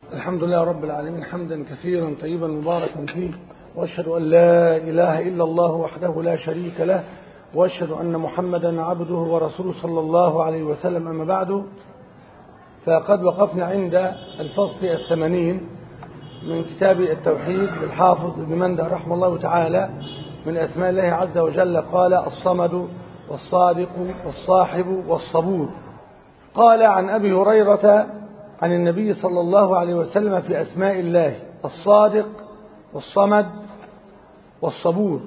الحمد لله رب العالمين حمدا كثيرا طيبا مباركا فيه واشهد ان لا اله الا الله وحده لا شريك له واشهد ان محمدا عبده ورسوله صلى الله عليه وسلم اما بعد فقد وقفنا عند الفصل الثمانين من كتاب التوحيد للحافظ ابن مندى رحمه الله تعالى من اسماء الله عز وجل قال الصمد والصادق والصاحب والصبور قال عن ابي هريره عن النبي صلى الله عليه وسلم في أسماء الله الصادق والصمد والصبور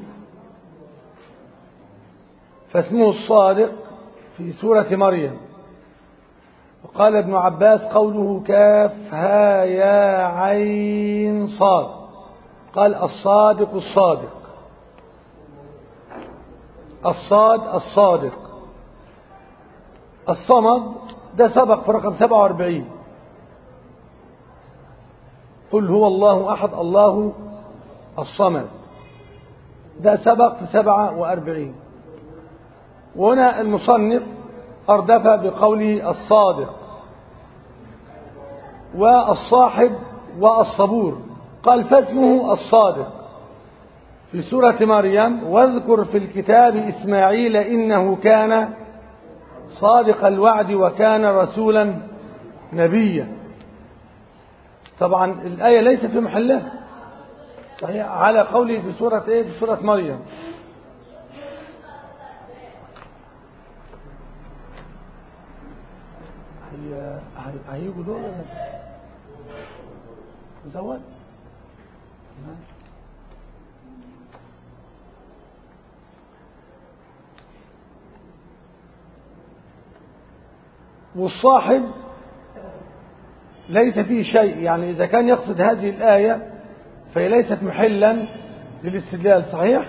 فاسمه الصادق في سورة مريم وقال ابن عباس قوله كاف ها يا عين صاد قال الصادق الصادق الصاد الصادق الصمد ده سبق في رقم 47 قل هو الله أحد الله الصمد ده سبق في سبعة وأربعين وهنا المصنف أردف بقوله الصادق والصاحب والصبور قال فاسمه الصادق في سورة مريم واذكر في الكتاب إسماعيل إنه كان صادق الوعد وكان رسولا نبيا طبعا الآية ليست في محلها صحيح على قوله في سورة ايه في سورة مريم هي هيجوا دول زود والصاحب ليس فيه شيء يعني إذا كان يقصد هذه الآية فهي ليست محلا للاستدلال صحيح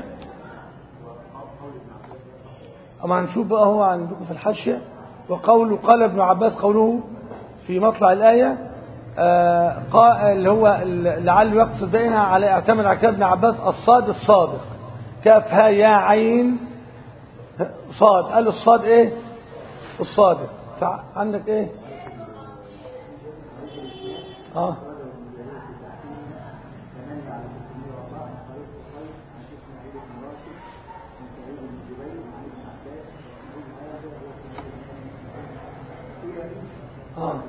أما هنشوف بقى هو عندكم في الحاشية وقول قال ابن عباس قوله في مطلع الآية آه قال اللي هو لعله يقصد بينها على اعتمد على كلام ابن عباس الصاد الصادق كاف ها يا عين صاد قال الصاد ايه الصادق فعندك ايه اه اه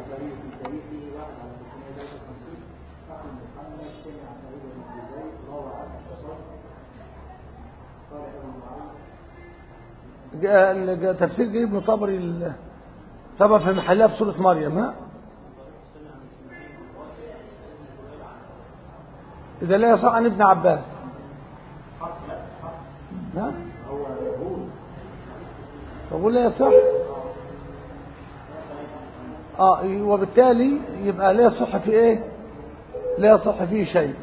تفسير جاي ابن طبري طبعا في محلها في سورة مريم ها إذا لا يصح عن ابن عباس ها بقول لا يصح اه وبالتالي يبقى لا يصح في ايه لا يصح فيه شيء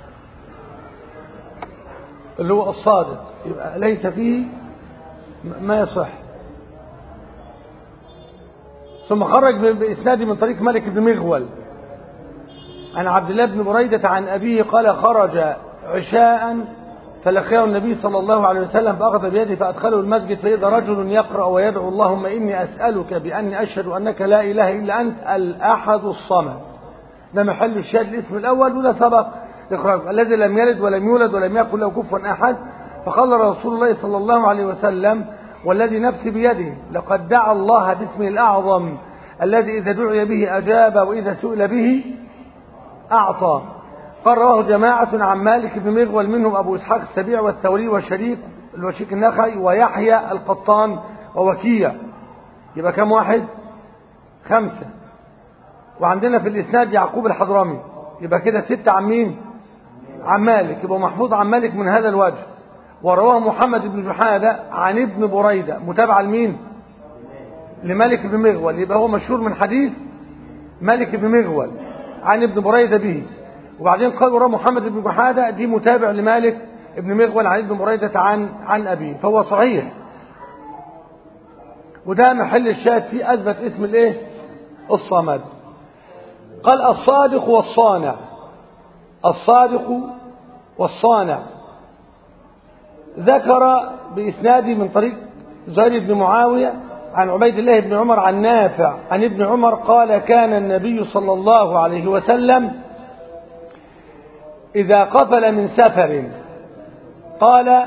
اللي هو الصادق يبقى ليس فيه ما يصح ثم خرج بإسناده من طريق ملك بن مغول عن عبد الله بن بريدة عن أبيه قال خرج عشاء فلقيه النبي صلى الله عليه وسلم فأخذ بيده فأدخله المسجد فإذا رجل يقرأ ويدعو اللهم إني أسألك بأني أشهد أنك لا إله إلا أنت الأحد الصمد ده محل الشاهد الاسم الأول وده سبق إخراج الذي لم يلد ولم يولد ولم يكن له كفوا أحد فقال رسول الله صلى الله عليه وسلم والذي نفسي بيده لقد دعا الله باسمه الأعظم الذي إذا دعي به أجاب وإذا سئل به أعطى قال رواه جماعة عن مالك بن مغول منهم أبو إسحاق السبيع والثوري والشريك الوشيك النخعي ويحيى القطان ووكيع يبقى كم واحد خمسة وعندنا في الإسناد يعقوب الحضرمي يبقى كده ستة عن مين عن مالك يبقى محفوظ عن مالك من هذا الوجه ورواه محمد بن جحادة عن ابن بريدة متابعة لمين لمالك بن مغول يبقى هو مشهور من حديث مالك بن مغول عن ابن بريدة به وبعدين قال وراه محمد بن جحادة دي متابع لمالك ابن مغول عن ابن بريدة عن عن أبيه فهو صحيح وده محل الشاهد فيه أثبت اسم الايه الصمد قال الصادق والصانع الصادق والصانع ذكر بإسناده من طريق زهير بن معاوية عن عبيد الله بن عمر عن نافع عن ابن عمر قال كان النبي صلى الله عليه وسلم إذا قفل من سفر قال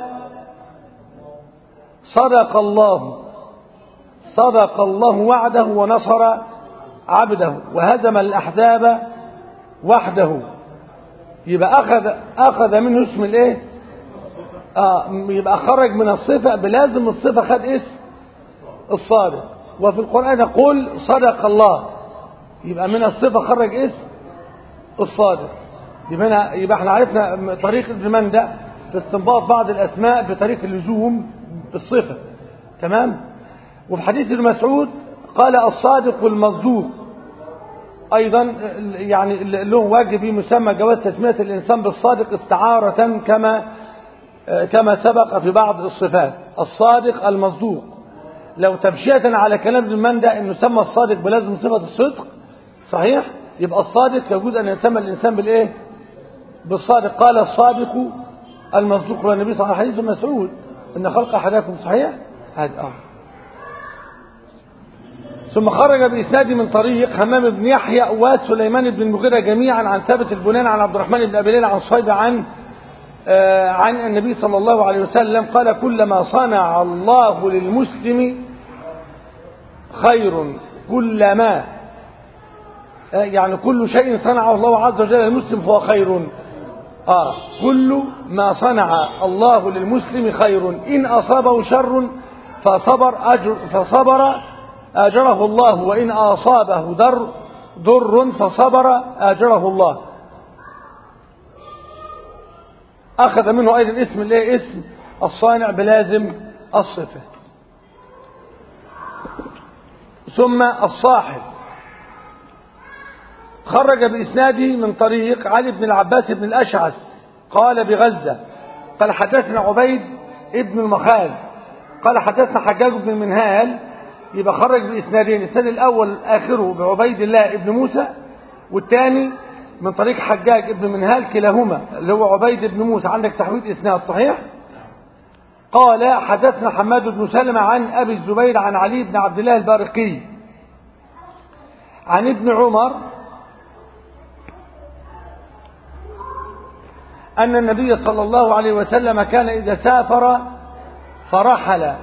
صدق الله صدق الله وعده ونصر عبده وهزم الأحزاب وحده يبقى أخذ أخذ منه اسم الإيه؟ آه يبقى خرج من الصفة بلازم الصفة خد اسم الصادق وفي القرآن يقول صدق الله يبقى من الصفة خرج اسم الصادق يبقى, يبقى احنا عرفنا طريق ابن مندى في استنباط بعض الأسماء بطريق اللزوم بالصفة تمام وفي حديث ابن مسعود قال الصادق المصدوق أيضا يعني له واجب يسمى جواز تسمية الإنسان بالصادق استعارة كما كما سبق في بعض الصفات الصادق المصدوق لو تمشية على كلام ابن مندى انه سمى الصادق بلازم صفة الصدق صحيح يبقى الصادق يجوز ان يسمى الانسان بالايه بالصادق قال الصادق المصدوق للنبي صلى الله عليه وسلم حديث مسعود ان خلق احدكم صحيح هذا اه ثم خرج بإسناد من طريق همام بن يحيى وسليمان بن المغيرة جميعا عن ثابت البنان عن عبد الرحمن بن أبي ليلى عن صيد عن آه عن النبي صلى الله عليه وسلم قال كلما صنع الله للمسلم خير كلما آه يعني كل شيء صنعه الله عز وجل للمسلم فهو خير آه كل ما صنع الله للمسلم خير إن أصابه شر فصبر أجر فصبر أجره الله وإن أصابه در ضر فصبر أجره الله أخذ منه أيضا اسم اللي اسم الصانع بلازم الصفة ثم الصاحب خرج بإسناده من طريق علي بن العباس بن الأشعث قال بغزة قال حدثنا عبيد ابن المخال قال حدثنا حجاج بن المنهال يبقى خرج بإسنادين السنة الأول آخره بعبيد الله ابن موسى والثاني من طريق حجاج ابن منهال كلاهما اللي هو عبيد بن موسى عندك تحويد إسناد صحيح قال حدثنا حماد بن سلمة عن أبي الزبير عن علي بن عبد الله البارقي عن ابن عمر أن النبي صلى الله عليه وسلم كان إذا سافر فرحل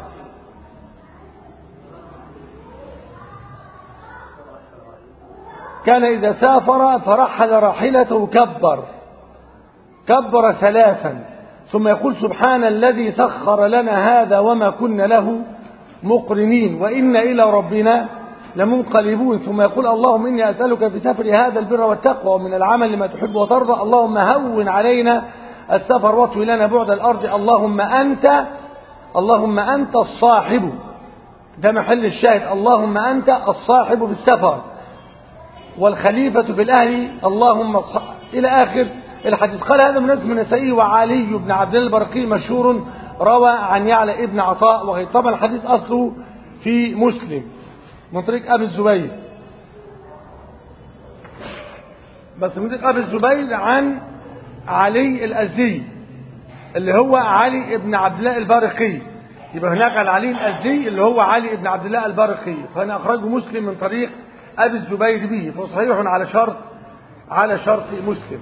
كان إذا سافر فرحل راحلته كبر كبر ثلاثا ثم يقول سبحان الذي سخر لنا هذا وما كنا له مقرنين وإنا إلى ربنا لمنقلبون ثم يقول اللهم إني أسألك في سفر هذا البر والتقوى ومن العمل لما تحب وترضى اللهم هون علينا السفر واطوي لنا بعد الأرض اللهم أنت اللهم أنت الصاحب ده محل الشاهد اللهم أنت الصاحب في السفر والخليفة في الأهل اللهم صح... إلى آخر الحديث قال هذا من اسم النسائي وعلي بن عبد الله البرقي مشهور روى عن يعلى ابن عطاء وغيره طبعا الحديث أصله في مسلم من طريق أبي الزبير بس من طريق أبي الزبير عن علي الأزدي اللي هو علي ابن عبد الله البارقي يبقى هناك عن علي الأزدي اللي هو علي ابن عبد الله البارقي فأنا أخرجه مسلم من طريق أبي الزبير به فصحيح على شرط على شرط مسلم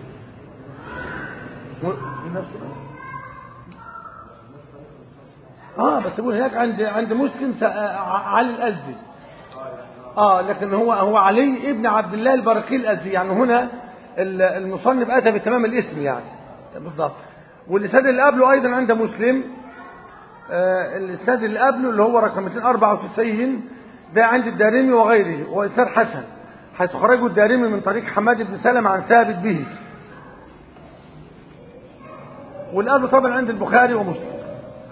اه بس يقول هناك عند عند مسلم علي الازدي اه لكن هو هو علي ابن عبد الله البرقي الازدي يعني هنا المصنف اتى بتمام الاسم يعني بالضبط والاسناد اللي قبله ايضا عند مسلم آه الاسناد اللي قبله اللي هو رقم 294 ده عند الدارمي وغيره وإسناد حسن حيث خرجه الدارمي من طريق حماد بن سلم عن ثابت به والقبل طبعا عند البخاري ومسلم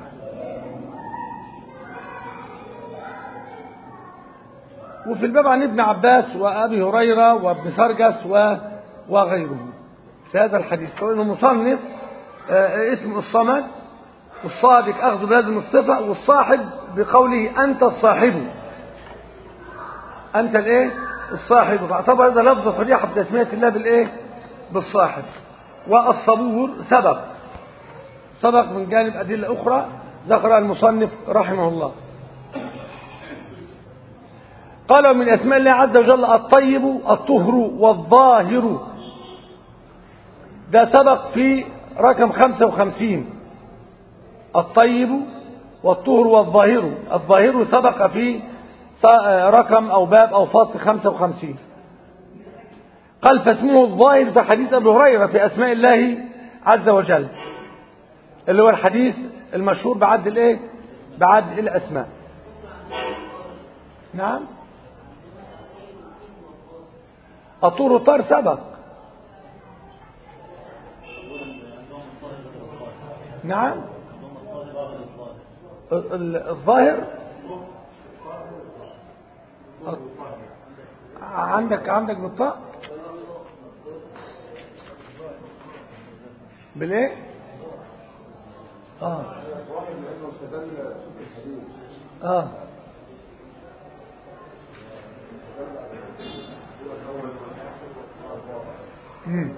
وفي الباب عن ابن عباس وأبي هريرة وابن سرجس وغيره في هذا الحديث فإنه مصنف اسم الصمد والصادق أخذ بلازم الصفة والصاحب بقوله أنت الصاحب أنت الإيه الصاحب فاعتبر هذا لفظة صريحة بتسمية الله بالإيه بالصاحب والصبور سبق سبق من جانب أدلة أخرى ذكرها المصنف رحمه الله قال من أسماء الله عز وجل الطيب الطهر والظاهر ده سبق في رقم 55 الطيب والطهر والظاهر الظاهر سبق في رقم أو باب أو فصل 55 قال فاسمه الظاهر في حديث أبي هريرة في أسماء الله عز وجل اللي هو الحديث المشهور بعد الايه بعد الأسماء نعم الطور والطار سبق نعم الظاهر عندك عندك بالطاء بالايه اه اه امم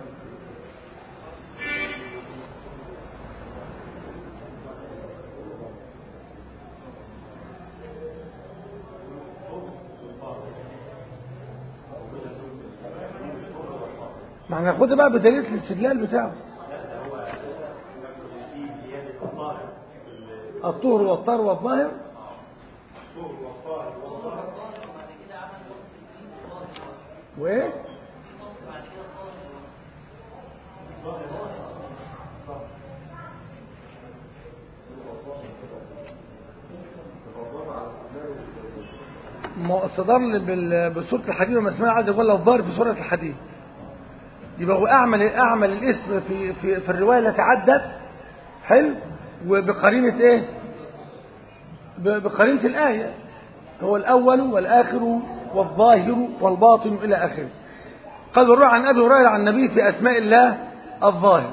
ما هناخدها بقى بدليل الاستدلال بتاعه الطهر والطهر والظاهر وايه ما استدل بال- بسورة الحديد وما اسمها عز وجل الظاهر في سورة الحديد يبقى هو أعمل أعمل الاسم في في في الرواية التي عدت حلو وبقرينة إيه؟ ب- بقرينة الآية هو الأول والآخر والظاهر والباطن إلى آخره قال الروح عن أبي هريرة عن النبي في أسماء الله الظاهر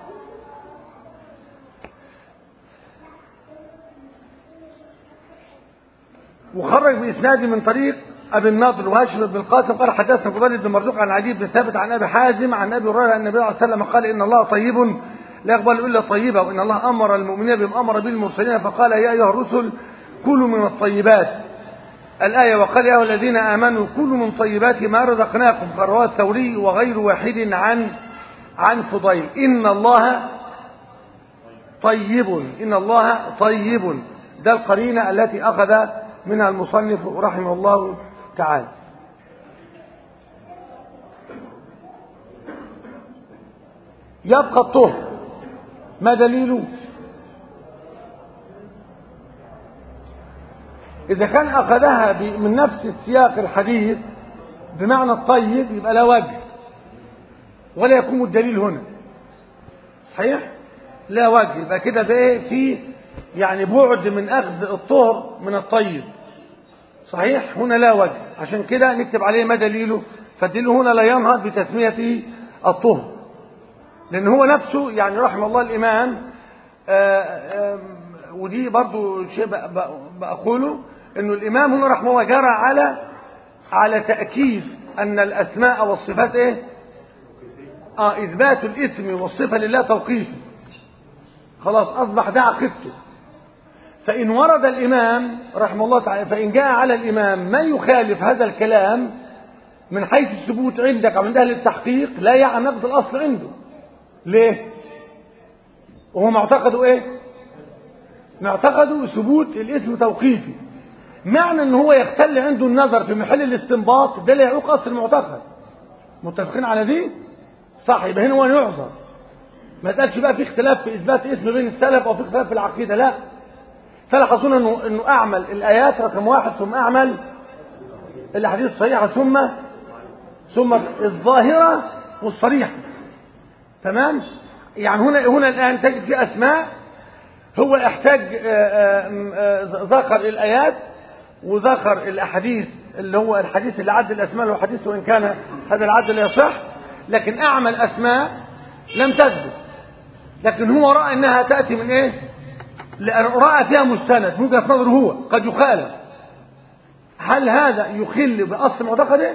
وخرج بإسناده من طريق أبي النضر وهاشم بن القاسم قال حدثنا فضيل بن مرزوق عن عدي بن ثابت عن أبي حازم عن أبي هريرة أن النبي صلى الله عليه وسلم قال إن الله طيب لا يقبل إلا طيبا وإن الله أمر المؤمنين بما أمر به المرسلين فقال يا أيها الرسل كلوا من الطيبات الآية وقال يا أيها الذين آمنوا كلوا من طيبات ما رزقناكم رواه الثوري وغير واحد عن عن فضيل إن الله طيب إن الله طيب ده القرينة التي أخذ منها المصنف رحمه الله تعالى يبقى الطهر ما دليله إذا كان أخذها ب- من نفس السياق الحديث بمعنى الطيب يبقى لا وجه ولا يكون الدليل هنا صحيح لا وجه يبقى كده بايه في يعني بعد من اخذ الطهر من الطيب صحيح هنا لا وجه عشان كده نكتب عليه ما دليله فالدليل هنا لا ينهض بتسميته الطهر لان هو نفسه يعني رحم الله الامام آه، آم، ودي برضو شيء بق- بق- بقوله انه الامام هنا رحمه الله جرى على على تاكيد ان الاسماء والصفات ايه اه اثبات الاسم والصفه لله توقيفي خلاص اصبح ده عقيدته فان ورد الامام رحمه الله تعالى فان جاء على الامام ما يخالف هذا الكلام من حيث الثبوت عندك او عند اهل التحقيق لا يعني نقد الاصل عنده ليه وهو معتقده ايه معتقده ثبوت الاسم توقيفي معنى ان هو يختل عنده النظر في محل الاستنباط ده لا يعوق اصل المعتقد متفقين على دي صح يبقى هنا هو يعذر ما تقالش بقى في اختلاف في اثبات اسم بين السلف او في اختلاف في العقيده لا فلحظون انه انه اعمل الايات رقم واحد ثم اعمل الاحاديث الصحيحه ثم ثم الظاهره والصريحه تمام يعني هنا هنا الان تجد في اسماء هو احتاج آه، آه، آه، ذكر الايات وذكر الاحاديث اللي هو الحديث اللي عد الاسماء اللي هو حديث وان كان هذا العد لا يصح لكن اعمل اسماء لم تثبت لكن هو راى انها تاتي من ايه لأن راى فيها مستند من وجهه نظره هو قد يخالف هل هذا يخل باصل معتقده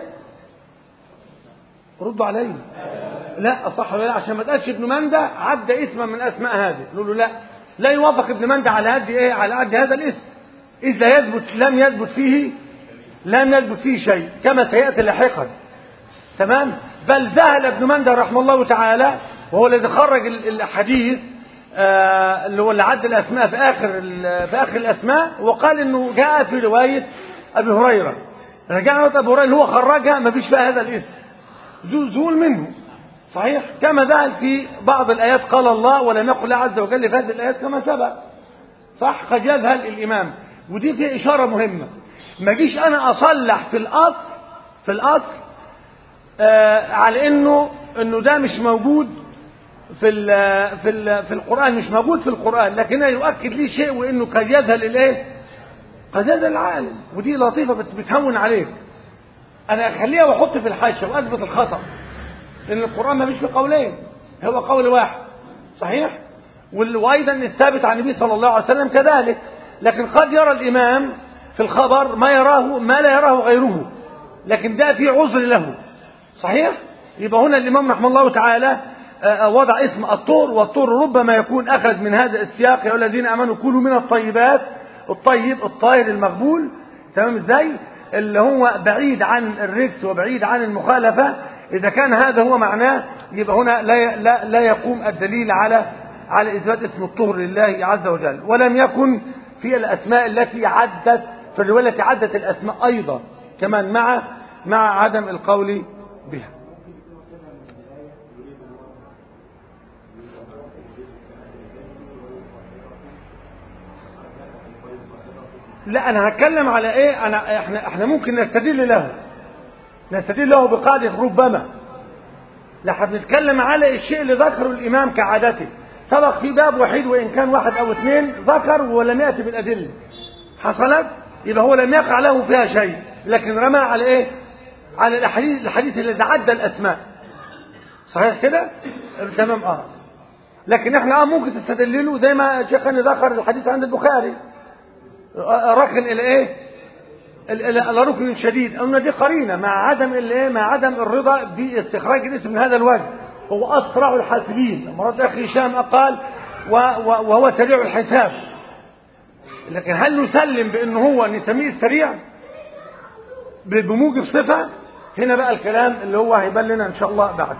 ردوا علي لا صح ولا لا عشان ما تقالش ابن مندى عدى اسما من اسماء هذه نقول له لا لا يوافق ابن مندى على قد ايه على قد هذا الاسم اذا يثبت لم يثبت فيه لم يثبت فيه شيء كما سيأتي لاحقا تمام بل ذهل ابن مندى رحمه الله تعالى وهو الذي خرج الحديث آه اللي هو اللي عد الاسماء في اخر في اخر الاسماء وقال انه جاء في روايه ابي هريره رجع ابي هريره اللي هو خرجها ما فيش فيها هذا الاسم زول منه صحيح كما ذهل في بعض الايات قال الله ولم يقل الله عز وجل في هذه الايات كما سبق صح قد يذهل الامام ودي فيها اشاره مهمه ما جيش انا اصلح في الاصل في الاصل آه على انه انه ده مش موجود في ال في ال في القران مش موجود في القران لكنه يؤكد لي شيء وانه قد يذهل الايه قد يذهل العالم ودي لطيفه بتهون عليك انا اخليها واحط في الحاشيه واثبت الخطا لان القران ما فيش في قولين هو قول واحد صحيح وايضا الثابت عن النبي صلى الله عليه وسلم كذلك لكن قد يرى الامام في الخبر ما يراه ما لا يراه غيره لكن ده في عذر له صحيح يبقى هنا الامام رحمه الله تعالى وضع اسم الطور والطور ربما يكون اخذ من هذا السياق يا الذين امنوا كلوا من الطيبات الطيب الطاهر المقبول تمام ازاي اللي هو بعيد عن الرجس وبعيد عن المخالفه اذا كان هذا هو معناه يبقى هنا لا لا لا يقوم الدليل على على اثبات اسم الطهر لله عز وجل ولم يكن في الاسماء التي عدت في الروايه التي عدت الاسماء ايضا كمان مع مع عدم القول بها لا انا هتكلم على ايه انا احنا احنا ممكن نستدل له نستدل له بقاعده ربما لا احنا بنتكلم على الشيء اللي ذكره الامام كعادته سبق في باب وحيد وان كان واحد او اثنين ذكر ولم ياتي بالادله حصلت يبقى هو لم يقع له فيها شيء لكن رمى على ايه على الاحاديث الحديث الذي عدى الاسماء صحيح كده تمام اه لكن احنا اه ممكن تستدلله زي ما شيخنا ذكر الحديث عند البخاري ركن الى ايه الى ركن شديد ان دي قرينه مع عدم الايه مع عدم الرضا باستخراج الاسم من هذا الوجه هو اسرع الحاسبين مرات اخي هشام قال وهو سريع الحساب لكن هل نسلم بانه هو نسميه السريع بموجب صفه هنا بقى الكلام اللي هو هيبان لنا ان شاء الله بعده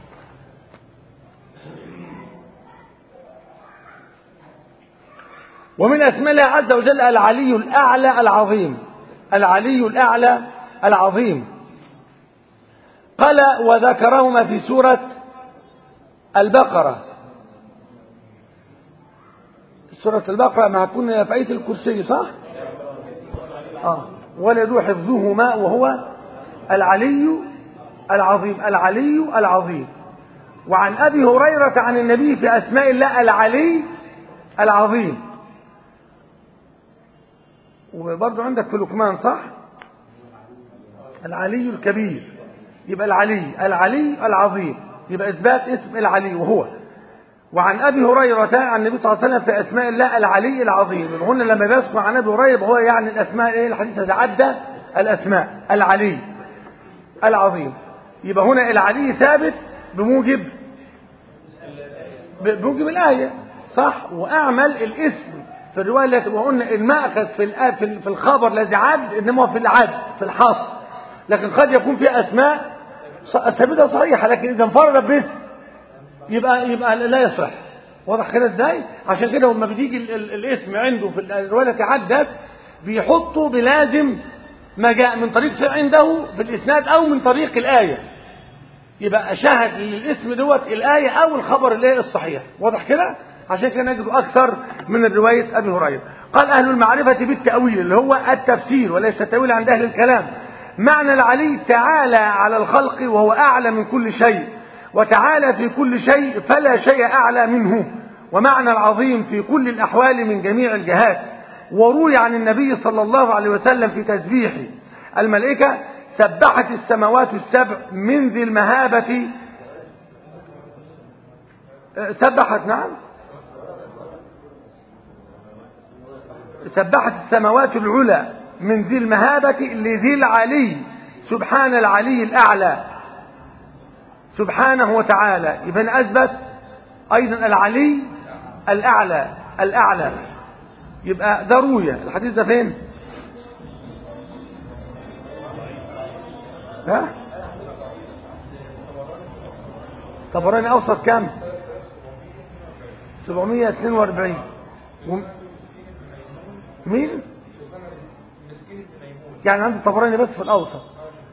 ومن اسماء الله عز وجل العلي الاعلى العظيم العلي الاعلى العظيم قال وذكرهما في سوره البقره سوره البقره ما هتكون في ايه الكرسي صح اه ولد حفظهما وهو العلي العظيم العلي العظيم وعن ابي هريره عن النبي في اسماء الله العلي العظيم وبرضه عندك في لقمان صح العلي الكبير يبقى العلي العلي العظيم يبقى اثبات اسم العلي وهو وعن ابي هريره عن النبي صلى الله عليه وسلم في اسماء الله العلي العظيم يبقى هنا لما بيذكر عن ابي هريره هو يعني الاسماء ايه الحديث يتعدى الاسماء العلي العظيم يبقى هنا العلي ثابت بموجب بموجب الايه صح واعمل الاسم في الروايه التي وقلنا المأخذ في في الخبر الذي عد انما هو في العد في الحصر لكن قد يكون في اسماء ثابته صحيحه لكن اذا انفرد باسم يبقى يبقى لا يصح واضح كده ازاي عشان كده لما بتيجي الاسم عنده في الروايه التي عدت بيحطه بلازم ما جاء من طريق شيء عنده في الاسناد او من طريق الايه يبقى شاهد للاسم دوت الايه او الخبر الايه الصحيح واضح كده عشان كده نجد اكثر من الروايه ابي هريره قال اهل المعرفه بالتاويل اللي هو التفسير وليس التاويل عند اهل الكلام معنى العلي تعالى على الخلق وهو اعلى من كل شيء وتعالى في كل شيء فلا شيء اعلى منه ومعنى العظيم في كل الاحوال من جميع الجهات وروي عن النبي صلى الله عليه وسلم في تسبيحه الملائكه سبحت السماوات السبع من ذي المهابه سبحت نعم سبحت السماوات العلى من ذي المهابة لذي العلي سبحان العلي الأعلى سبحانه وتعالى يبقى أثبت أيضا العلي الأعلى الأعلى يبقى ده روية الحديث ده فين ها طبراني اوسط كام 742 وم... مين يعني عندي طبراني بس في الاوسط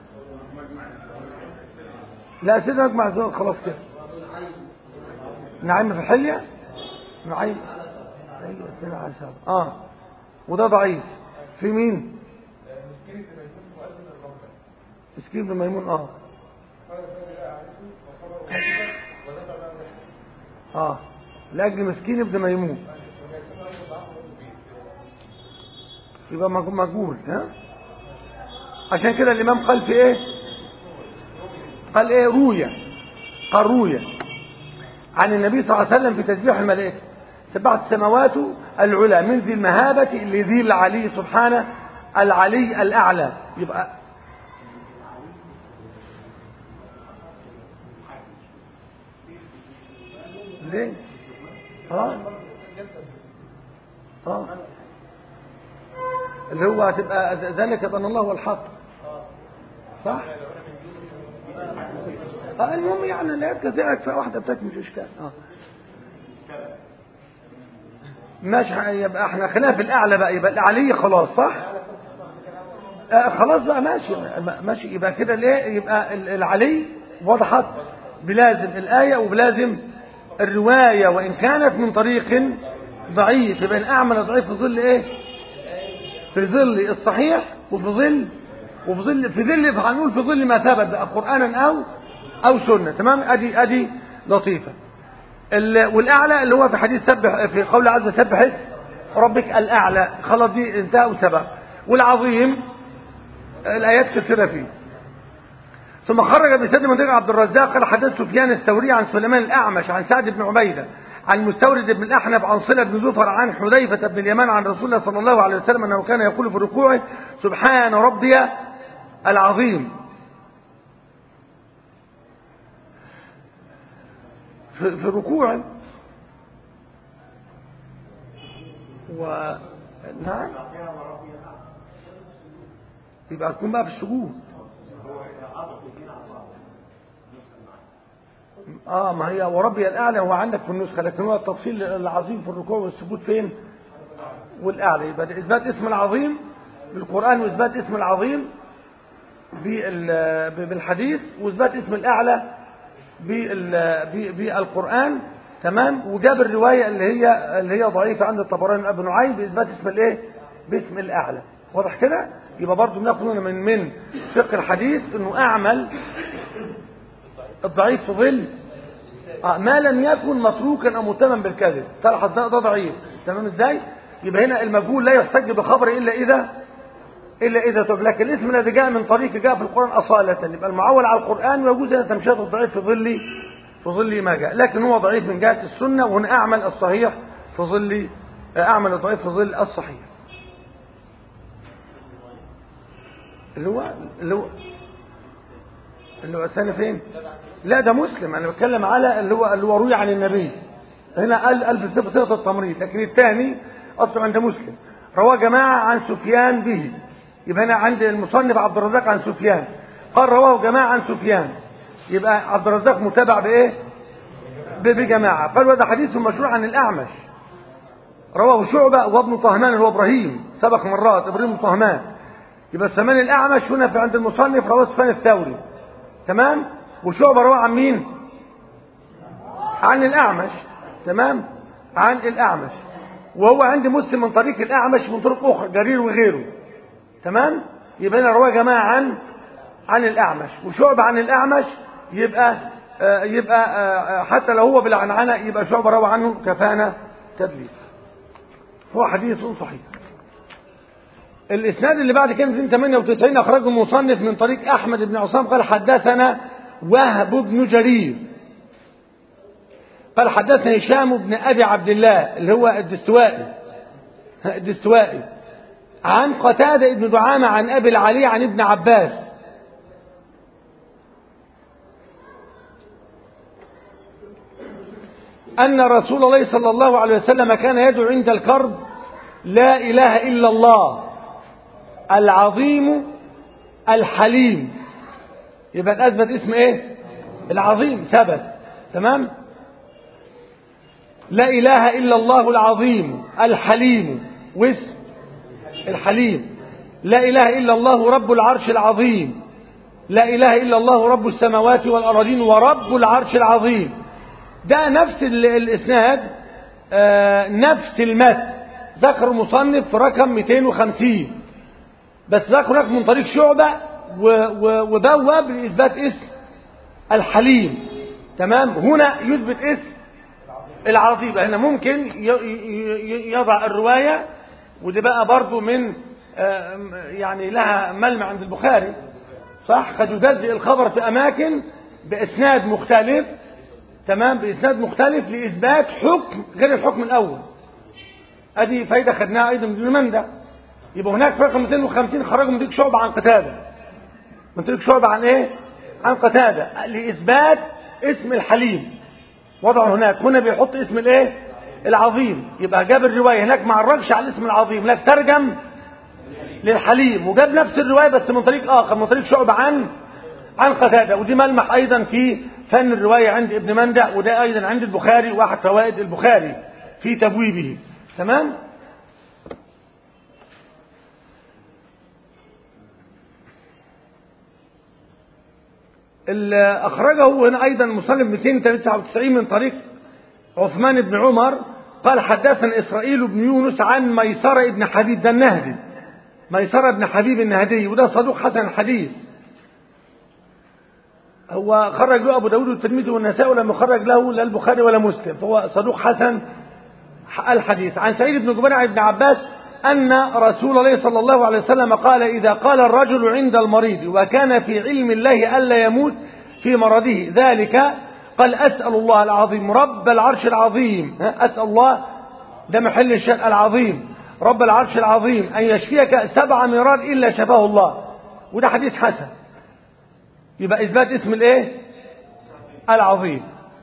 لا سيدنا اجمع زوج خلاص كده نعيم في الحلية نعيم ايوه 12 اه وده ضعيف في مين مسكين بن ميمون اه اه لاجل مسكين ابن ميمون يبقى مجهول ها عشان كده الامام قال في ايه قال ايه روية قال روية عن النبي صلى الله عليه وسلم في تسبيح الملائكة سبعت السماوات العلى من ذي المهابة لذي العلي سبحانه العلي الأعلى يبقى ليه اه اه اللي هو هتبقى ذلك بأن الله هو الحق صح اه المهم يعني لا كذلك واحدة بتاعت مش اشكال اه ماشي يبقى احنا خلينا في الاعلى بقى يبقى الاعلي خلاص صح آه خلاص بقى ماشي ماشي يبقى كده ليه يبقى العلي وضحت بلازم الآية وبلازم الرواية وإن كانت من طريق ضعيف يبقى الأعمى ضعيف في ظل إيه في ظل الصحيح وفي ظل وفي ظل في ظل هنقول في ظل ما ثبت بقى قرآنا أو أو سنة تمام أدي أدي لطيفة والأعلى اللي هو في حديث سبح في قول عز سبح اسم ربك الأعلى خلاص دي انتهى وسبق والعظيم الآيات كثيرة فيه ثم خرج بسند من طريق عبد الرزاق قال حدث سفيان الثوري عن سليمان الأعمش عن سعد بن عبيدة عن مستورد بن الأحنف عن صلة بن زفر عن حذيفة بن اليمان عن رسول الله صلى الله عليه وسلم أنه كان يقول في ركوعه سبحان ربي العظيم في, في ركوعه و نعم يبقى تكون بقى في السجود اه ما هي وربي الاعلى هو عندك في النسخه لكن هو التفصيل العظيم في الركوع والسجود فين والاعلى يبقى اثبات اسم العظيم بالقران واثبات اسم العظيم بالحديث واثبات اسم الاعلى بالقران تمام وجاب الروايه اللي هي اللي هي ضعيفه عند الطبراني ابن نعيم باثبات اسم الايه باسم الاعلى واضح كده يبقى برضه بناخد من من فقه الحديث انه اعمل الضعيف في ظل آه ما لم يكن متروكا او متهما بالكذب تلاحظ ده, ده ضعيف تمام ازاي يبقى هنا المجهول لا يحتج بخبر الا اذا الا اذا تب لكن الاسم الذي جاء من طريق جاء في القران اصاله يبقى المعول على القران ويجوز ان تمشيه الضعيف في ظل في ظل ما جاء لكن هو ضعيف من جهه السنه وهنا اعمل الصحيح في ظل اعمل الضعيف في ظل الصحيح اللي هو اللي هو اللي هو الثاني فين لا ده مسلم انا بتكلم على اللي هو اللي هو روي عن النبي هنا قال قال في صيغه التمريض لكن الثاني اصلا عند مسلم رواه جماعه عن سفيان به يبقى هنا عند المصنف عبد الرزاق عن سفيان قال رواه جماعه عن سفيان يبقى عبد الرزاق متابع بايه بجماعه قال وهذا حديث مشهور عن الاعمش رواه شعبه وابن طهمان اللي هو ابراهيم سبق مرات ابراهيم طهمان يبقى الثمان الأعمش هنا في عند المصنف رواه سفيان الثوري تمام وشعبة رواه عن مين عن الأعمش تمام عن الأعمش وهو عند مسلم من طريق الأعمش من طرق أخرى جرير وغيره تمام يبقى هنا رواه جماعة عن عن الأعمش وشعبة عن الأعمش يبقى آه يبقى آه حتى لو هو بالعنعنة يبقى شعبة روى عنه كفانا تدليس هو حديث صحيح الاسناد اللي بعد كده 298 اخرجه المصنف من طريق احمد بن عصام قال حدثنا وهب بن جرير قال حدثنا هشام بن ابي عبد الله اللي هو الدستوائي الدستوائي عن قتاده بن دعامه عن ابي العلي عن ابن عباس ان رسول الله صلى الله عليه وسلم كان يدعو عند الكرب لا اله الا الله العظيم الحليم يبقى الأثبت اسم ايه العظيم ثبت تمام لا إله إلا الله العظيم الحليم واسم الحليم لا إله إلا الله رب العرش العظيم لا إله إلا الله رب السماوات والأراضين ورب العرش العظيم ده نفس الإسناد آه نفس المتن ذكر المصنف في رقم 250 بس ذكر هناك من طريق شعبة وبواب لإثبات اسم الحليم تمام هنا يثبت اسم العظيم هنا ممكن يضع الرواية ودي بقى برضو من يعني لها ملمع عند البخاري صح قد يجزئ الخبر في أماكن بإسناد مختلف تمام بإسناد مختلف لإثبات حكم غير الحكم الأول أدي فايدة خدناها أيضا من من ده يبقى هناك في رقم 250 خرجوا من ديك شعبة عن قتادة من ديك شعبة عن إيه؟ عن قتادة لإثبات اسم الحليم وضعه هناك هنا بيحط اسم الإيه؟ العظيم يبقى جاب الرواية هناك ما عرجش على الاسم العظيم لك ترجم للحليم وجاب نفس الرواية بس من طريق آخر من طريق شعبة عن عن قتادة ودي ملمح أيضا في فن الرواية عند ابن مندع وده أيضا عند البخاري واحد فوائد البخاري في تبويبه تمام أخرجه هنا أيضا مصنف 299 من طريق عثمان بن عمر قال حدثنا إسرائيل بن يونس عن ميسرة بن حبيب ده النهدي ميسرة بن حبيب النهدي وده صدوق حسن الحديث هو خرج له أبو داود والترمذي والنسائي ولم يخرج له لا البخاري ولا مسلم فهو صدوق حسن الحديث عن سعيد بن جبير عن ابن عباس أن رسول الله صلى الله عليه وسلم قال إذا قال الرجل عند المريض وكان في علم الله ألا يموت في مرضه ذلك قال أسأل الله العظيم رب العرش العظيم أسأل الله ده محل الشيء العظيم رب العرش العظيم أن يشفيك سبع مرات إلا شفاه الله وده حديث حسن يبقى إثبات اسم الإيه العظيم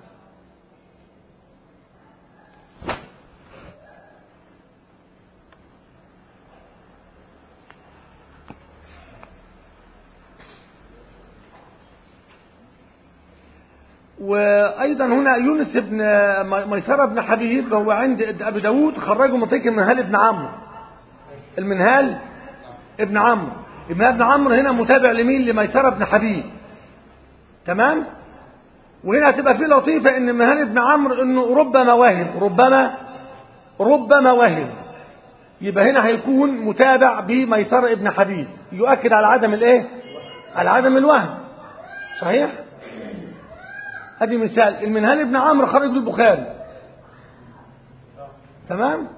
وأيضا هنا يونس بن ميسرة بن حبيب هو عند أبي داود خرجه من طريق المنهال ابن عمرو المنهال ابن عمرو المنهال ابن عمرو هنا متابع لمين لميسرة بن حبيب تمام وهنا هتبقى فيه لطيفة ان المنهال ابن عمرو انه ربما وهم ربما ربما وهم يبقى هنا هيكون متابع بميسرة ابن حبيب يؤكد على عدم الايه على عدم الوهم صحيح ادي مثال المنهال ابن عمرو خرج البخاري تمام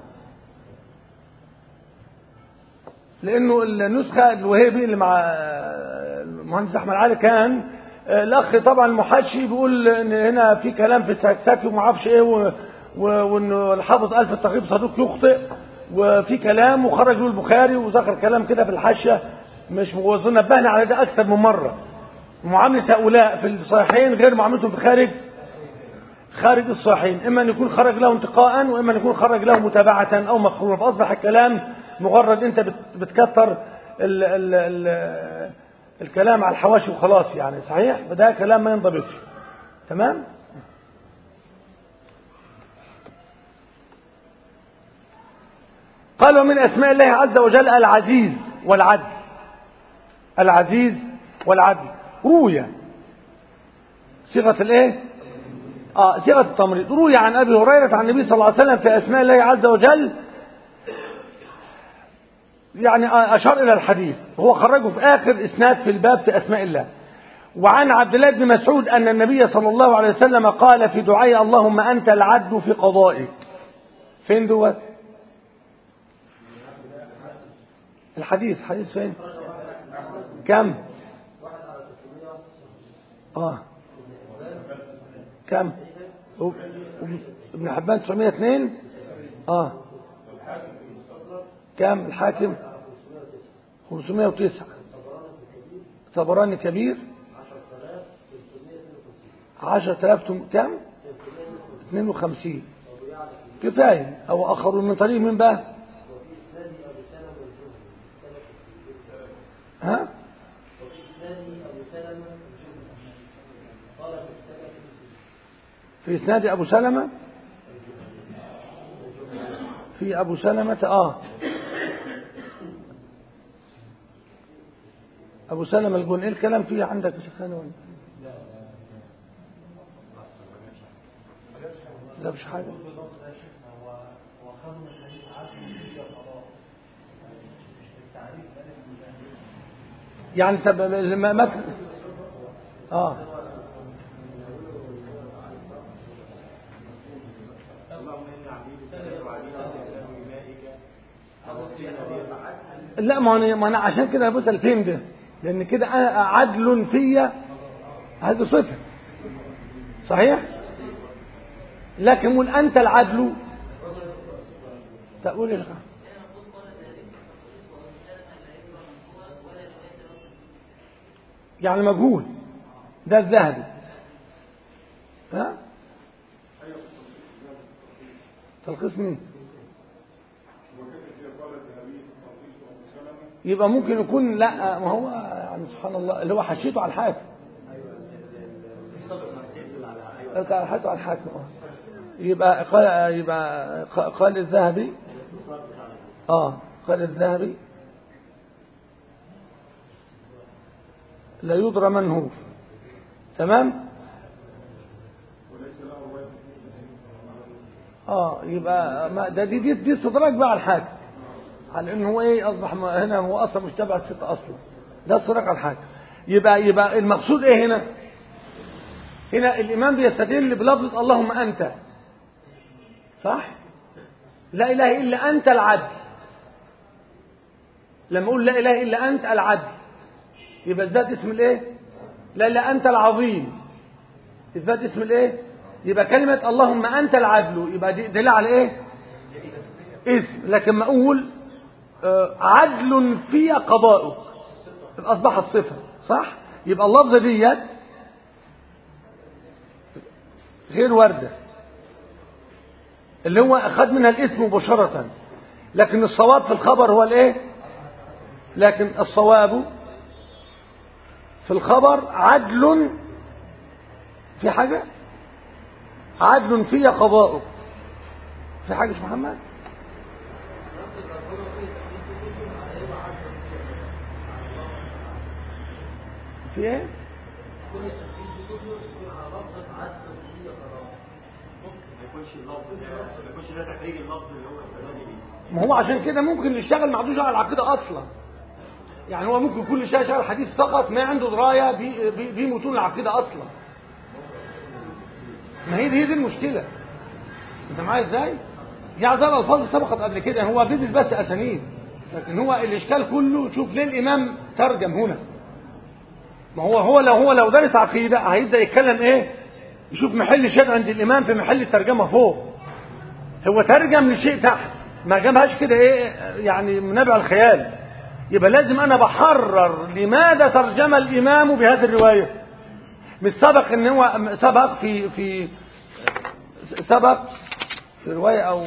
لانه النسخه الوهيبي اللي مع المهندس احمد علي كان الاخ طبعا المحاشي بيقول ان هنا في كلام في السكساكي وما اعرفش ايه وانه الحافظ قال في التقريب صدوق يخطئ وفي كلام وخرج له البخاري وذكر كلام كده في الحاشيه مش موزون نبهنا على ده اكثر من مره معاملة هؤلاء في الصحيحين غير معاملتهم في خارج خارج الصحيحين إما أن يكون خرج له انتقاء وإما أن يكون خرج له متابعة أو مقرونة فأصبح الكلام مجرد أنت بتكتر ال ال ال الكلام على الحواشي وخلاص يعني صحيح فده كلام ما ينضبطش تمام قال ومن أسماء الله عز وجل العزيز والعدل العزيز والعدل روي صيغة الايه اه صيغة التمريض روي عن ابي هريرة عن النبي صلى الله عليه وسلم في اسماء الله عز وجل يعني اشار الى الحديث هو خرجه في اخر اسناد في الباب في اسماء الله وعن عبد الله بن مسعود ان النبي صلى الله عليه وسلم قال في دعائي اللهم انت العدل في قضائك فين دوت الحديث حديث فين كم اه كم ابن حبان 902 اه كم الحاكم 509 طبراني كبير 10000 كم 52 كفايه او اخرون من طريق من بقى ها في إسناد أبو سلمة في أبو سلمة آه أبو سلمة الجون إيه الكلام فيه عندك يا شيخ ولا لا مش حاجة يعني طب ما ما اه لا ما انا ما انا عشان كده بص الفهم ده لان كده أنا عدل فيا هذه صفه صحيح لكن قول انت العدل تقول يا شيخ يعني مجهول ده الذهبي ها تلخيص مين يبقى ممكن يكون لا ما هو يعني سبحان الله اللي هو حشيته على الحاكم على حشيته على الحاكم يبقى قال يبقى قال الذهبي اه قال الذهبي لا يدرى من هو تمام اه يبقى ما ده دي دي, دي استدراج بقى على الحاكم على انه هو ايه اصبح هنا هو اصلا مش تبع الستة اصلا ده استدراج على الحاكم يبقى يبقى المقصود ايه هنا هنا الامام بيستدل بلفظ اللهم انت صح لا اله الا انت العدل لما اقول لا اله الا انت العدل يبقى ازداد اسم الايه لا الا انت العظيم ازداد اسم الايه يبقى كلمة اللهم انت العدل يبقى دي دليل على ايه اسم لكن ما اقول آه عدل في قضاؤك اصبحت صفة صح يبقى اللفظة ديت غير واردة اللي هو اخذ منها الاسم مباشرة لكن الصواب في الخبر هو الايه لكن الصواب في الخبر عدل في حاجة عدل في قضاؤه في حاجة مش محمد في ايه ما هو عشان كده ممكن اللي يشتغل ما عندوش على العقيده اصلا يعني هو ممكن كل شيء شغال حديث فقط ما عنده درايه بمتون العقيده اصلا ما هي دي هي دي المشكله انت معايا ازاي يعني زي الالفاظ اللي سبقت قبل كده هو بيدرس بس اسانيد لكن هو الاشكال كله شوف ليه الامام ترجم هنا ما هو هو لو هو لو درس عقيده هيبدا يتكلم ايه يشوف محل الشيء عند الامام في محل الترجمه فوق هو ترجم لشيء تحت ما جابهاش كده ايه يعني منابع الخيال يبقى لازم انا بحرر لماذا ترجم الامام بهذه الروايه مش سبق ان هو سبق في في سبق في روايه او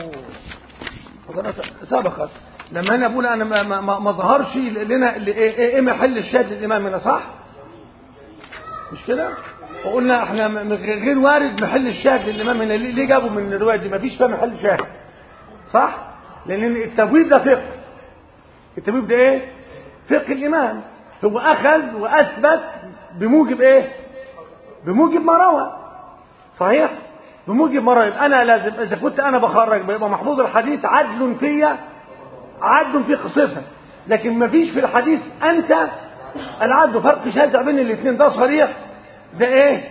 سبقت لما انا بقول انا ما, ما, ما ظهرش لنا ايه ايه محل الشاهد للامام هنا صح مش كده وقلنا احنا غير وارد محل الشاهد للامام هنا ليه جابوا من الروايه دي ما فيش فيها محل شاهد صح لان التبويب ده فقه التبويب ده ايه فقه الامام هو اخذ واثبت بموجب ايه بموجب ما روى صحيح بموجب ما روى انا لازم اذا كنت انا بخرج بيبقى محفوظ الحديث عدل فيا عدل في صفه لكن ما فيش في الحديث انت العدل فرق شاسع بين الاثنين ده صريح ده ايه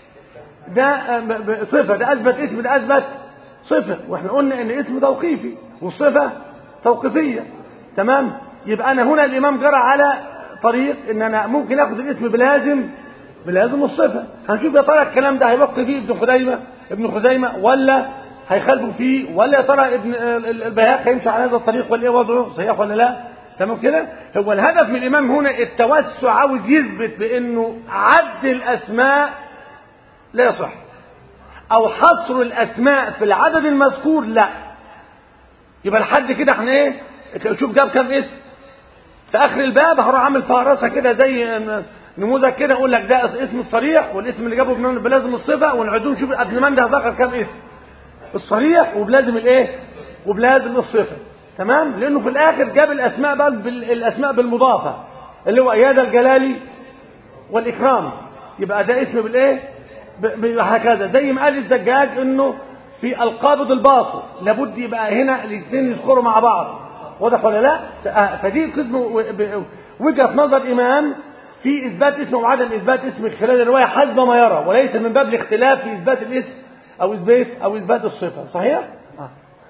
ده صفه ده اثبت اسم ده اثبت صفه واحنا قلنا ان اسم توقيفي والصفه توقيفيه تمام يبقى انا هنا الامام جرى على طريق ان انا ممكن اخذ الاسم بلازم بلازم الصفه هنشوف يا ترى الكلام ده هيوقف فيه ابن خزيمه ابن خزيمه ولا هيخالفوا فيه ولا يا ترى ابن البيهقي هيمشي على هذا الطريق ولا ايه وضعه صحيح ولا لا تمام كده هو الهدف من الامام هنا التوسع عاوز يثبت بانه عد الاسماء لا يصح او حصر الاسماء في العدد المذكور لا يبقى لحد كده احنا ايه شوف جاب كام اسم في اخر الباب هروح عامل فهرسه كده زي نموذج كده اقول لك ده اسم الصريح والاسم اللي جابه بن- بلازم الصفه ونعدهم نشوف ابن منده ذكر كام اسم الصريح وبلازم الايه وبلازم الصفه تمام لانه في الاخر جاب الاسماء بقى بال- الاسماء بالمضافه اللي هو يا ذا الجلال والاكرام يبقى ده اسم بالايه ب- ب- هكذا زي ما قال الزجاج انه في القابض الباسط لابد يبقى هنا الاثنين يذكروا مع بعض واضح ولا لا آه، فدي قسم و- ب- وجهه نظر امام في اثبات اسم وعدم اثبات اسم من خلال الروايه حسب ما يرى وليس من باب الاختلاف في اثبات الاسم او اثبات او اثبات الصفه صحيح آه.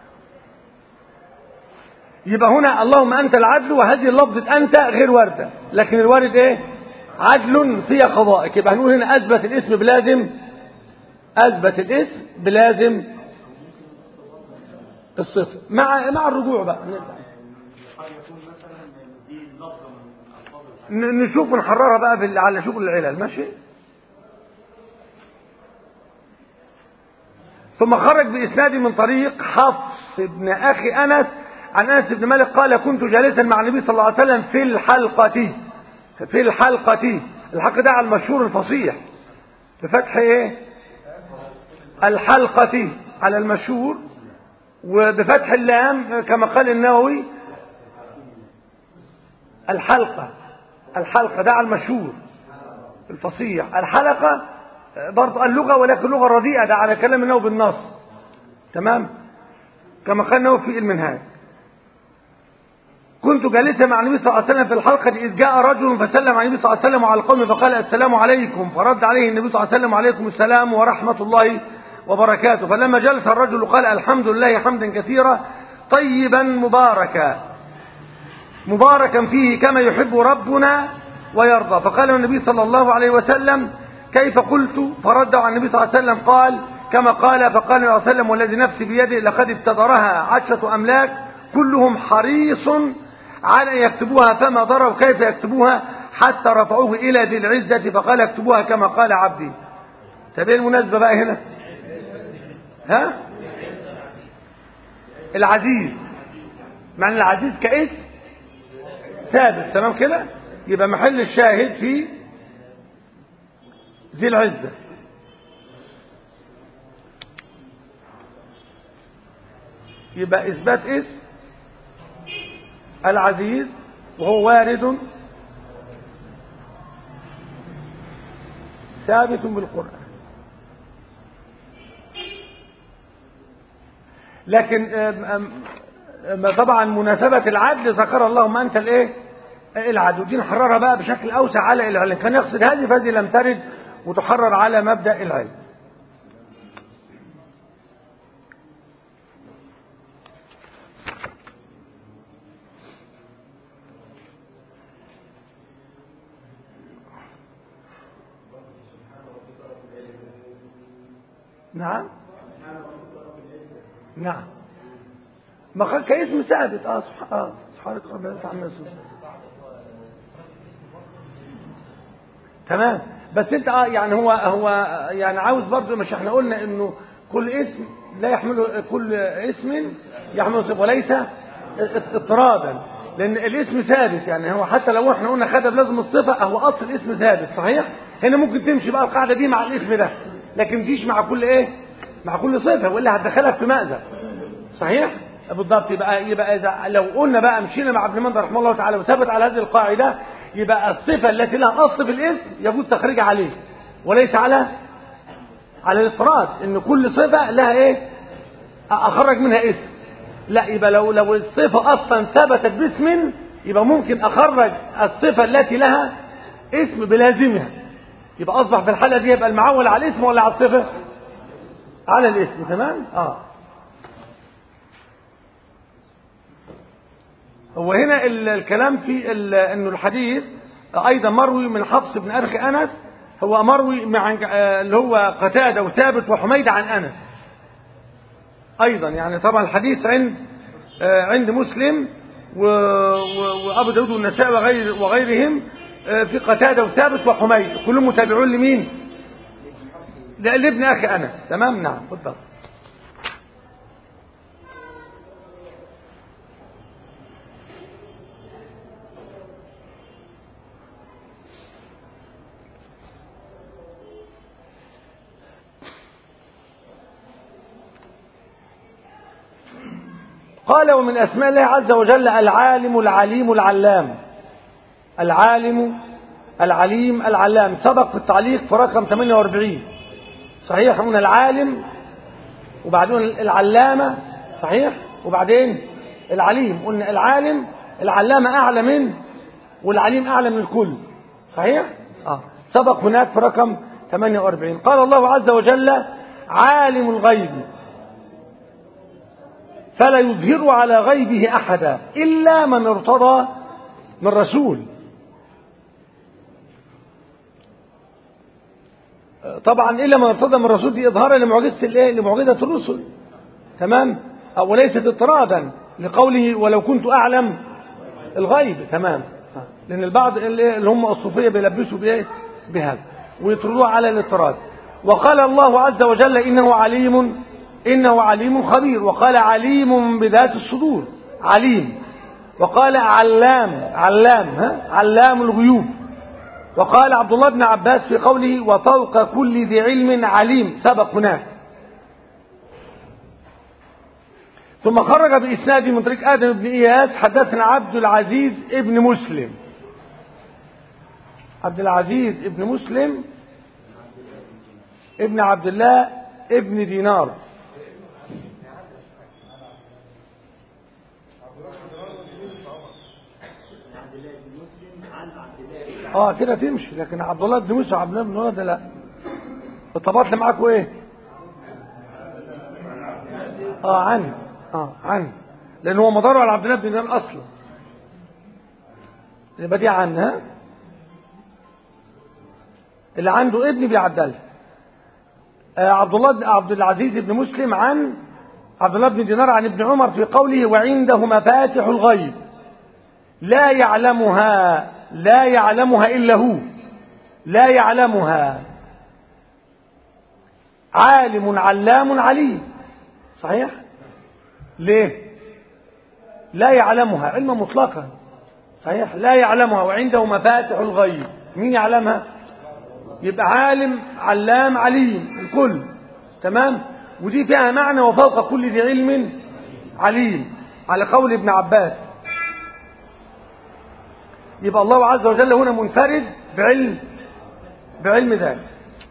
يبقى هنا اللهم انت العدل وهذه لفظه انت غير وارده لكن الوارد ايه عدل في قضائك يبقى هنقول هنا اثبت الاسم بلازم اثبت الاسم بلازم الصفه مع مع الرجوع بقى قد يكون مثلا دي لفظه من الفاظ الحديث ن- نشوف ونحررها بقى بال- على شغل العلل ماشي ثم خرج بإسناد من طريق حفص بن أخي أنس عن أنس بن مالك قال كنت جالسا مع النبي صلى الله عليه وسلم في الحلقة في الحلقة الحلقة ده على المشهور الفصيح بفتح ايه الحلقة على المشهور وبفتح اللام كما قال النووي الحلقة الحلقة ده على المشهور الفصيح الحلقة برضو اللغة ولكن لغة رديئة ده على كلام النووي بالنص تمام كما قال النووي في المنهاج كنت جالسا مع النبي صلى الله عليه وسلم في الحلقة إذ جاء رجل فسلم على النبي صلى الله عليه وسلم وعلى القوم فقال السلام عليكم فرد عليه النبي صلى الله عليه وسلم وعليكم السلام ورحمة الله وبركاته فلما جلس الرجل قال الحمد لله حمدا كثيرا طيبا مباركا مباركا فيه كما يحب ربنا ويرضى فقال النبي صلى الله عليه وسلم كيف قلت فرد عن النبي صلى الله عليه وسلم قال كما قال فقال النبي صلى الله عليه وسلم والذي نفسي بيده لقد ابتدرها عشرة أملاك كلهم حريص على أن يكتبوها فما ضروا كيف يكتبوها حتى رفعوه إلى ذي العزة فقال اكتبوها كما قال عبدي طب ايه المناسبة بقى هنا ها العزيز معنى العزيز كاسم ثابت تمام كده يبقى محل الشاهد في ذي العزة يبقى إثبات اسم العزيز وهو وارد ثابت بالقرآن لكن آم، آم، آم، طبعا مناسبة العدل ذكر اللهم أنت الإيه العدل دي نحررها بقى بشكل أوسع على العلم كان يقصد هذه فهذه لم ترد وتحرر على مبدأ العلم نعم نعم ما قال كاسم ثابت اه سبحان اه سبحانك ربنا لا تعمل تمام بس انت اه يعني هو هو يعني عاوز برضه مش احنا قلنا انه كل اسم لا يحمل كل اسم يحمل صفه وليس اضطرابا لان الاسم ثابت يعني هو حتى لو احنا قلنا خد بلازم الصفه هو اصل الاسم ثابت صحيح هنا ممكن تمشي بقى القاعده دي مع الاسم ده لكن تجيش مع كل ايه مع كل صفه والا هتدخلك في مأزق صحيح بالضبط يبقى يبقى اذا لو قلنا بقى مشينا مع ابن منذر رحمه الله تعالى وثبت على هذه القاعده يبقى الصفه التي لها اصل في الاسم يجوز تخريجها عليه وليس على على الافراد ان كل صفه لها ايه اخرج منها اسم لا يبقى لو لو الصفه اصلا ثبتت باسم يبقى ممكن اخرج الصفه التي لها اسم بلازمها يبقى اصبح في الحاله دي يبقى المعول على الاسم ولا على الصفه على الاسم تمام اه هو هنا ال- الكلام في ال- انه الحديث ايضا مروي من حفص بن ارخ انس هو مروي مع آه، اللي هو قتاده وثابت وحميد عن انس ايضا يعني طبعا الحديث عند آه، عند مسلم و- و- وابو داود والنسائي وغير وغيرهم آه، في قتاده وثابت وحميد كلهم متابعون لمين؟ لا- لابن اخي انس تمام نعم بالضبط قال ومن أسماء الله عز وجل العالم العليم العلام العالم العليم العلام سبق في التعليق في رقم 48 صحيح هنا العالم وبعدين العلامة صحيح وبعدين العليم قلنا العالم العلامة أعلى من والعليم أعلى من الكل صحيح آه. سبق هناك في رقم 48 قال الله عز وجل عالم الغيب فلا يظهر على غيبه أحدا إلا من ارتضى من رسول طبعا إلا من ارتضى من الرسول دي إظهارا لمعجزة الإيه؟ لمعجزة الرسل تمام وليست اضطرادا لقوله ولو كنت أعلم الغيب تمام لأن البعض اللي هم الصوفية بيلبسوا بإيه بهذا ويطردوها على الاضطراد وقال الله عز وجل إنه عليم إنه عليم خبير وقال عليم بذات الصدور عليم وقال علام علام ها علام الغيوب وقال عبد الله بن عباس في قوله وفوق كل ذي علم عليم سبق هناك ثم خرج بإسناد من طريق آدم بن إياس حدثنا عبد العزيز ابن مسلم عبد العزيز ابن مسلم ابن عبد الله ابن دينار اه كده تمشي لكن عبد الله بن موسى وعبد الله بن ولد لا الطبقات اللي معاكم ايه اه عن اه عن لان هو مداره على عبد الله بن دينار اصلا يبقى دي عن ها اللي عنده ابن بيعدلها آه عبد الله عبد العزيز بن مسلم عن عبد الله بن دينار عن ابن عمر في قوله وعنده مفاتح الغيب لا يعلمها لا يعلمها إلا هو لا يعلمها عالم علام عليم صحيح ليه لا يعلمها علما مطلقا صحيح لا يعلمها وعنده مفاتح الغيب مين يعلمها يبقى عالم علام عليم الكل تمام ودي فيها معنى وفوق كل ذي علم عليم على قول ابن عباس يبقى الله عز وجل هنا منفرد بعلم بعلم ذلك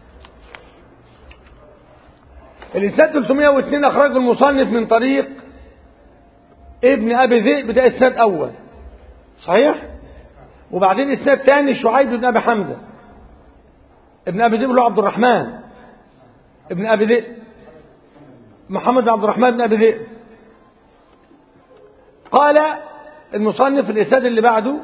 الإسناد 302 أخرجه المصنف من طريق ابن أبي ذئب ده إسناد أول صحيح وبعدين إسناد ثاني شعيب بن أبي حمزة ابن أبي ذئب اللي هو عبد الرحمن ابن أبي ذئب محمد بن عبد الرحمن بن أبي ذئب قال المصنف الإسناد اللي بعده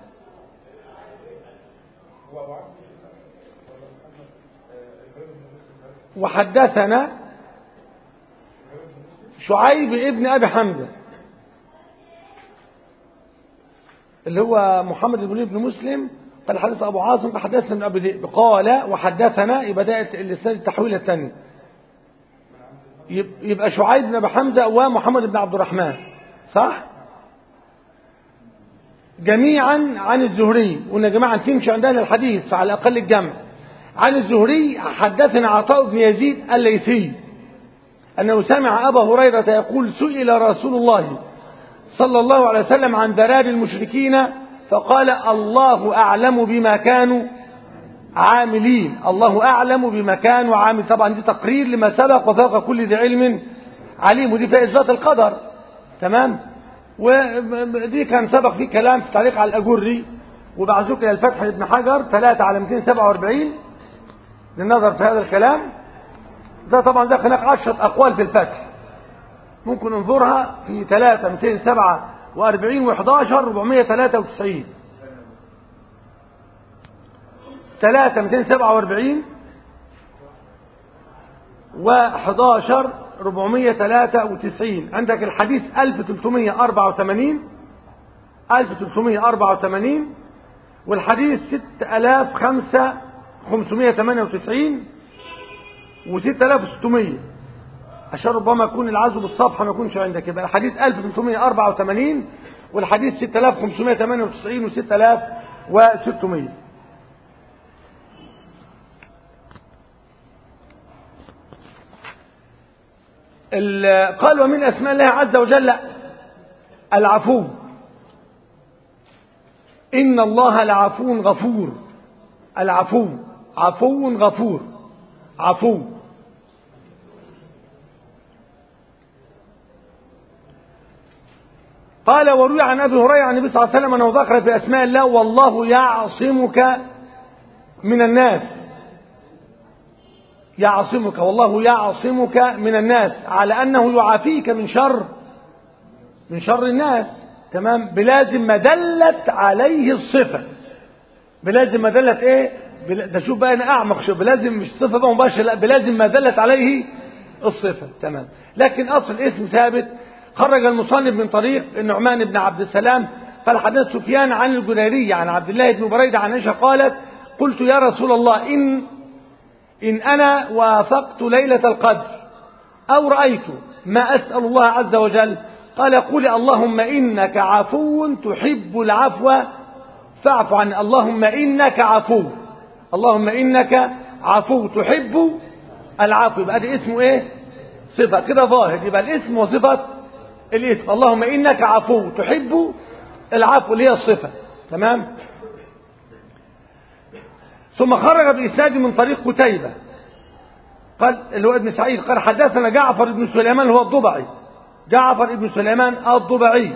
وحدثنا شعيب ابن أبي حمزة اللي هو محمد بن بن مسلم قال حدث أبو عاصم قال حدثنا ابن أبي ذئب قال وحدثنا يبقى ده الإسناد التحويل الثاني يبقى شعيب بن أبي حمزة ومحمد بن عبد الرحمن صح؟ جميعا عن الزهري قلنا جماعة تمشي عندنا الحديث فعلى الأقل الجمع عن الزهري حدثنا عطاء بن يزيد الليثي أنه سمع أبا هريرة يقول سئل رسول الله صلى الله عليه وسلم عن ذراب المشركين فقال الله أعلم بما كانوا عاملين الله أعلم بما كانوا عامل طبعا دي تقرير لما سبق وفوق كل ذي علم عليم ودي فيها إثبات القدر تمام ودي كان سبق فيه كلام في تعليق على الأجري وبعثوك إلى الفتح لابن حجر 3 على 247 للنظر في هذا الكلام ده طبعا ده هناك عشرة أقوال في الفتح ممكن ننظرها في 3 247 و11 493 3 247 و11 493 عندك الحديث 1384 1384 والحديث 6598 و 6600 عشان ربما يكون العزو بالصفحة ما يكونش عندك يبقى الحديث 1384 والحديث 6598 و 6600 قال ومن أسماء الله عز وجل العفو إن الله لعفو غفور العفو عفو غفور عفو قال وروي عن ابي هريره عن النبي صلى الله عليه وسلم انه ذكر في اسماء الله والله يعصمك من الناس يعصمك والله يعصمك من الناس على انه يعافيك من شر من شر الناس تمام بلازم ما دلت عليه الصفه بلازم ما دلت ايه بل... ده شوف بقى انا اعمق شوف بلازم مش صفه بقى مباشره لا بلازم ما دلت عليه الصفه تمام لكن اصل الاسم ثابت خرج المصنف من طريق النعمان بن عبد السلام قال حدث سفيان عن الجريري عن عبد الله بن بريدة عن عائشة قالت قلت يا رسول الله إن إن أنا وافقت ليلة القدر أو رأيت ما أسأل الله عز وجل قال قل اللهم إنك عفو تحب العفو فاعف عن اللهم إنك عفو اللهم إنك عفو تحب العفو يبقى ده اسمه إيه صفة كده ظاهر يبقى الاسم وصفة الاسم اللهم إنك عفو تحب العفو اللي هي الصفة تمام ثم خرج بإسناد من طريق قتيبة قال اللي هو ابن سعيد قال حدثنا جعفر بن سليمان هو الضبعي جعفر بن سليمان الضبعي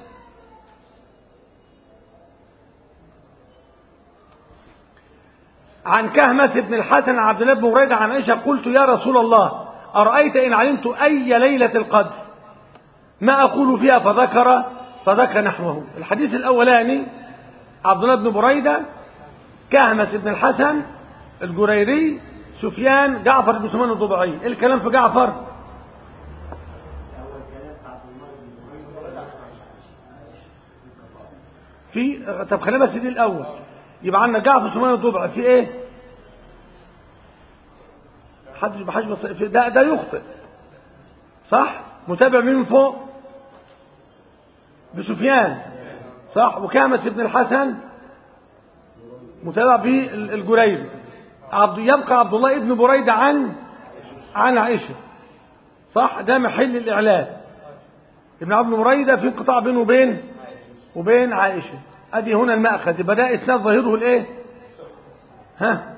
عن كهمة بن الحسن عبد الله بن بريدة عن عائشة قلت يا رسول الله أرأيت إن علمت أي ليلة القدر ما أقول فيها فذكر فذكر نحوه الحديث الأولاني عبد الله بن بريدة كهمة بن الحسن الجريري سفيان جعفر بن سليمان الضبعي إيه الكلام في جعفر في طب خلينا بس دي الأول يبقى عندنا جعفر سليمان الضبعي في إيه حدش بحاجة بص... ده ده يخطئ صح متابع مين من فوق بسفيان صح وكامة بن الحسن متابع بالجريري عبد يبقى عبد الله ابن بريدة عن عن عائشة صح ده محل الإعلان ابن عبد بريدة في انقطاع بينه وبين وبين عائشة ادي هنا المأخذ يبقى ده اسناد ظاهره الايه ها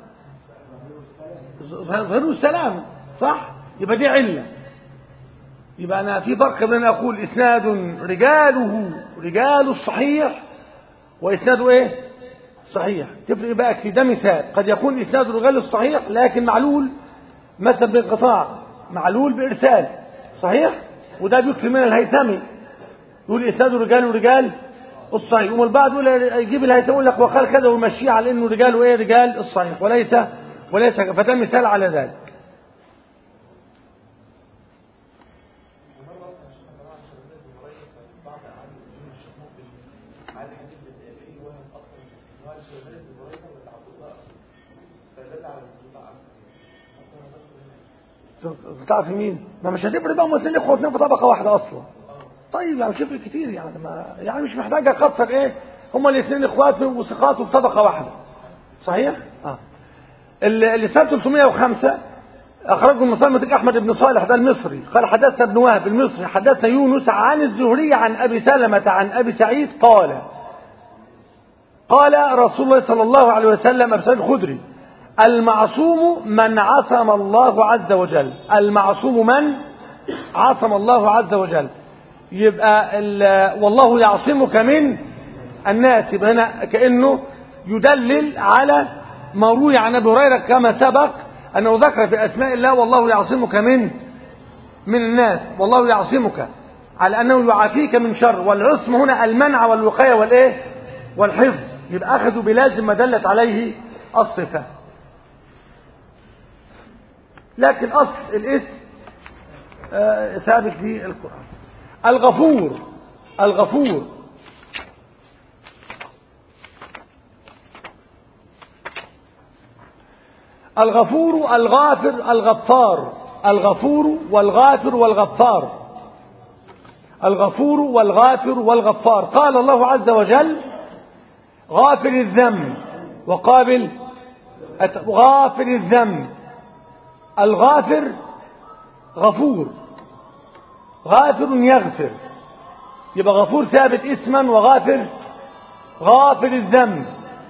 ظاهره السلام صح يبقى دي عله يبقى أنا في فرق بين أن أقول إسناد رجاله رجال الصحيح وإسناده إيه صحيح تفرق بقى كتير ده مثال قد يكون إسناد رجال الصحيح لكن معلول مثلا بانقطاع معلول بإرسال صحيح وده بيكثر من الهيثمي يقول إسناد رجال ورجال الصحيح ومن البعض يقول يجيب الهيثمي يقول لك وقال كذا ويمشيه على إنه رجال وإيه رجال الصحيح وليس وليس فده مثال على ذلك تعرف مين ما مش هتفرق بقى الاثنين اخوه اثنين في طبقه واحده اصلا طيب يعني مش هتفرق كتير يعني ما يعني مش محتاج اكثر ايه هما الاثنين اخوات وثقات في طبقه واحده صحيح اه اللي سنه 305 اخرجه المصنف احمد بن صالح ده المصري قال حدثنا ابن وهب المصري حدثنا يونس عن الزهري عن ابي سلمه عن ابي سعيد قال قال رسول الله صلى الله عليه وسلم ابي سعيد الخدري المعصوم من عصم الله عز وجل المعصوم من عصم الله عز وجل يبقى والله يعصمك من الناس يبقى هنا كأنه يدلل على ما روي عن ابي هريره كما سبق انه ذكر في اسماء الله والله يعصمك من من الناس والله يعصمك على انه يعافيك من شر والعصم هنا المنع والوقايه والايه والحفظ يبقى اخذوا بلازم ما دلت عليه الصفه لكن أصل الاسم آه ثابت في القرآن الغفور الغفور الغفور الغافر الغفار الغفور والغافر والغفار الغفور والغافر والغفار قال الله عز وجل غافر الذنب وقابل غافر الذنب الغافر غفور غافر يغفر يبقى غفور ثابت اسما وغافر غافر الذنب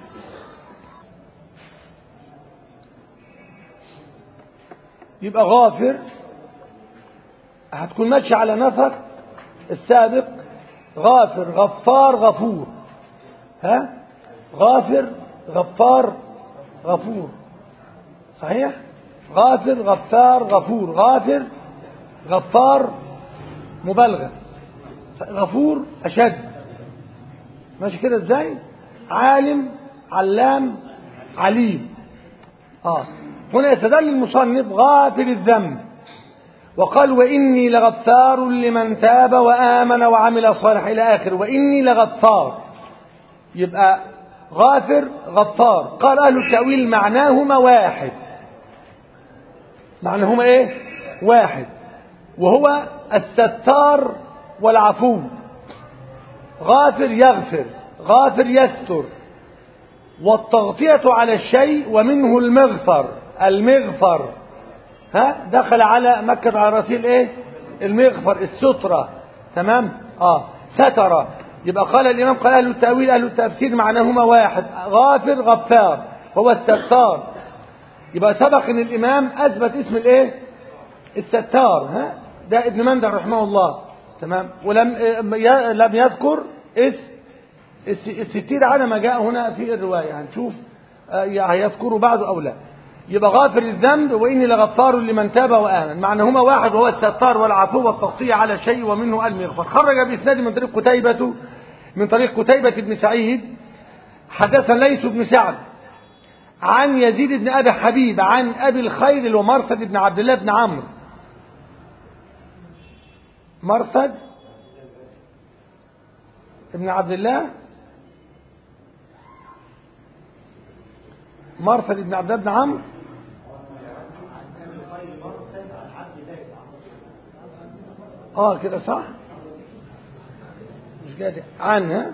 يبقى غافر هتكون ماشي على نفق السابق غافر غفار غفور ها غافر غفار غفور صحيح غافر غفار غفور غافر غفار مبالغة غفور أشد ماشي كده ازاي عالم علام عليم اه هنا يستدل المصنف غافر الذنب وقال وإني لغفار لمن تاب وآمن وعمل صالح إلى آخر وإني لغفار يبقى غافر غفار قال أهل التأويل معناهما واحد معناهما إيه واحد وهو الستار والعفو غافر يغفر غافر يستر والتغطية على الشيء ومنه المغفر المغفر ها دخل على مكة على رسيل ايه المغفر السترة تمام اه ستر يبقى قال الإمام قال أهل التأويل أهل التفسير معناهما واحد غافر غفار هو الستار يبقى سبق ان الإمام أثبت اسم الايه الستار ها ده ابن مندى رحمه الله تمام ولم لم يذكر اسم الستير على ما جاء هنا في الرواية هنشوف هيذكره بعد أو لا يبقى غافر الذنب وإني لغفار لمن تاب وآمن معنى هما واحد وهو الستار والعفو والتغطية على شيء ومنه المغفر خرج بإسناد من طريق قتيبة من طريق قتيبة بن سعيد حدث ليس بن سعد عن يزيد بن أبي حبيب عن أبي الخير ومرثد بن عبد الله بن عمرو مرثد ابن عبد الله مرثد بن عبد الله بن عمرو اه كده صح مش قادر عنها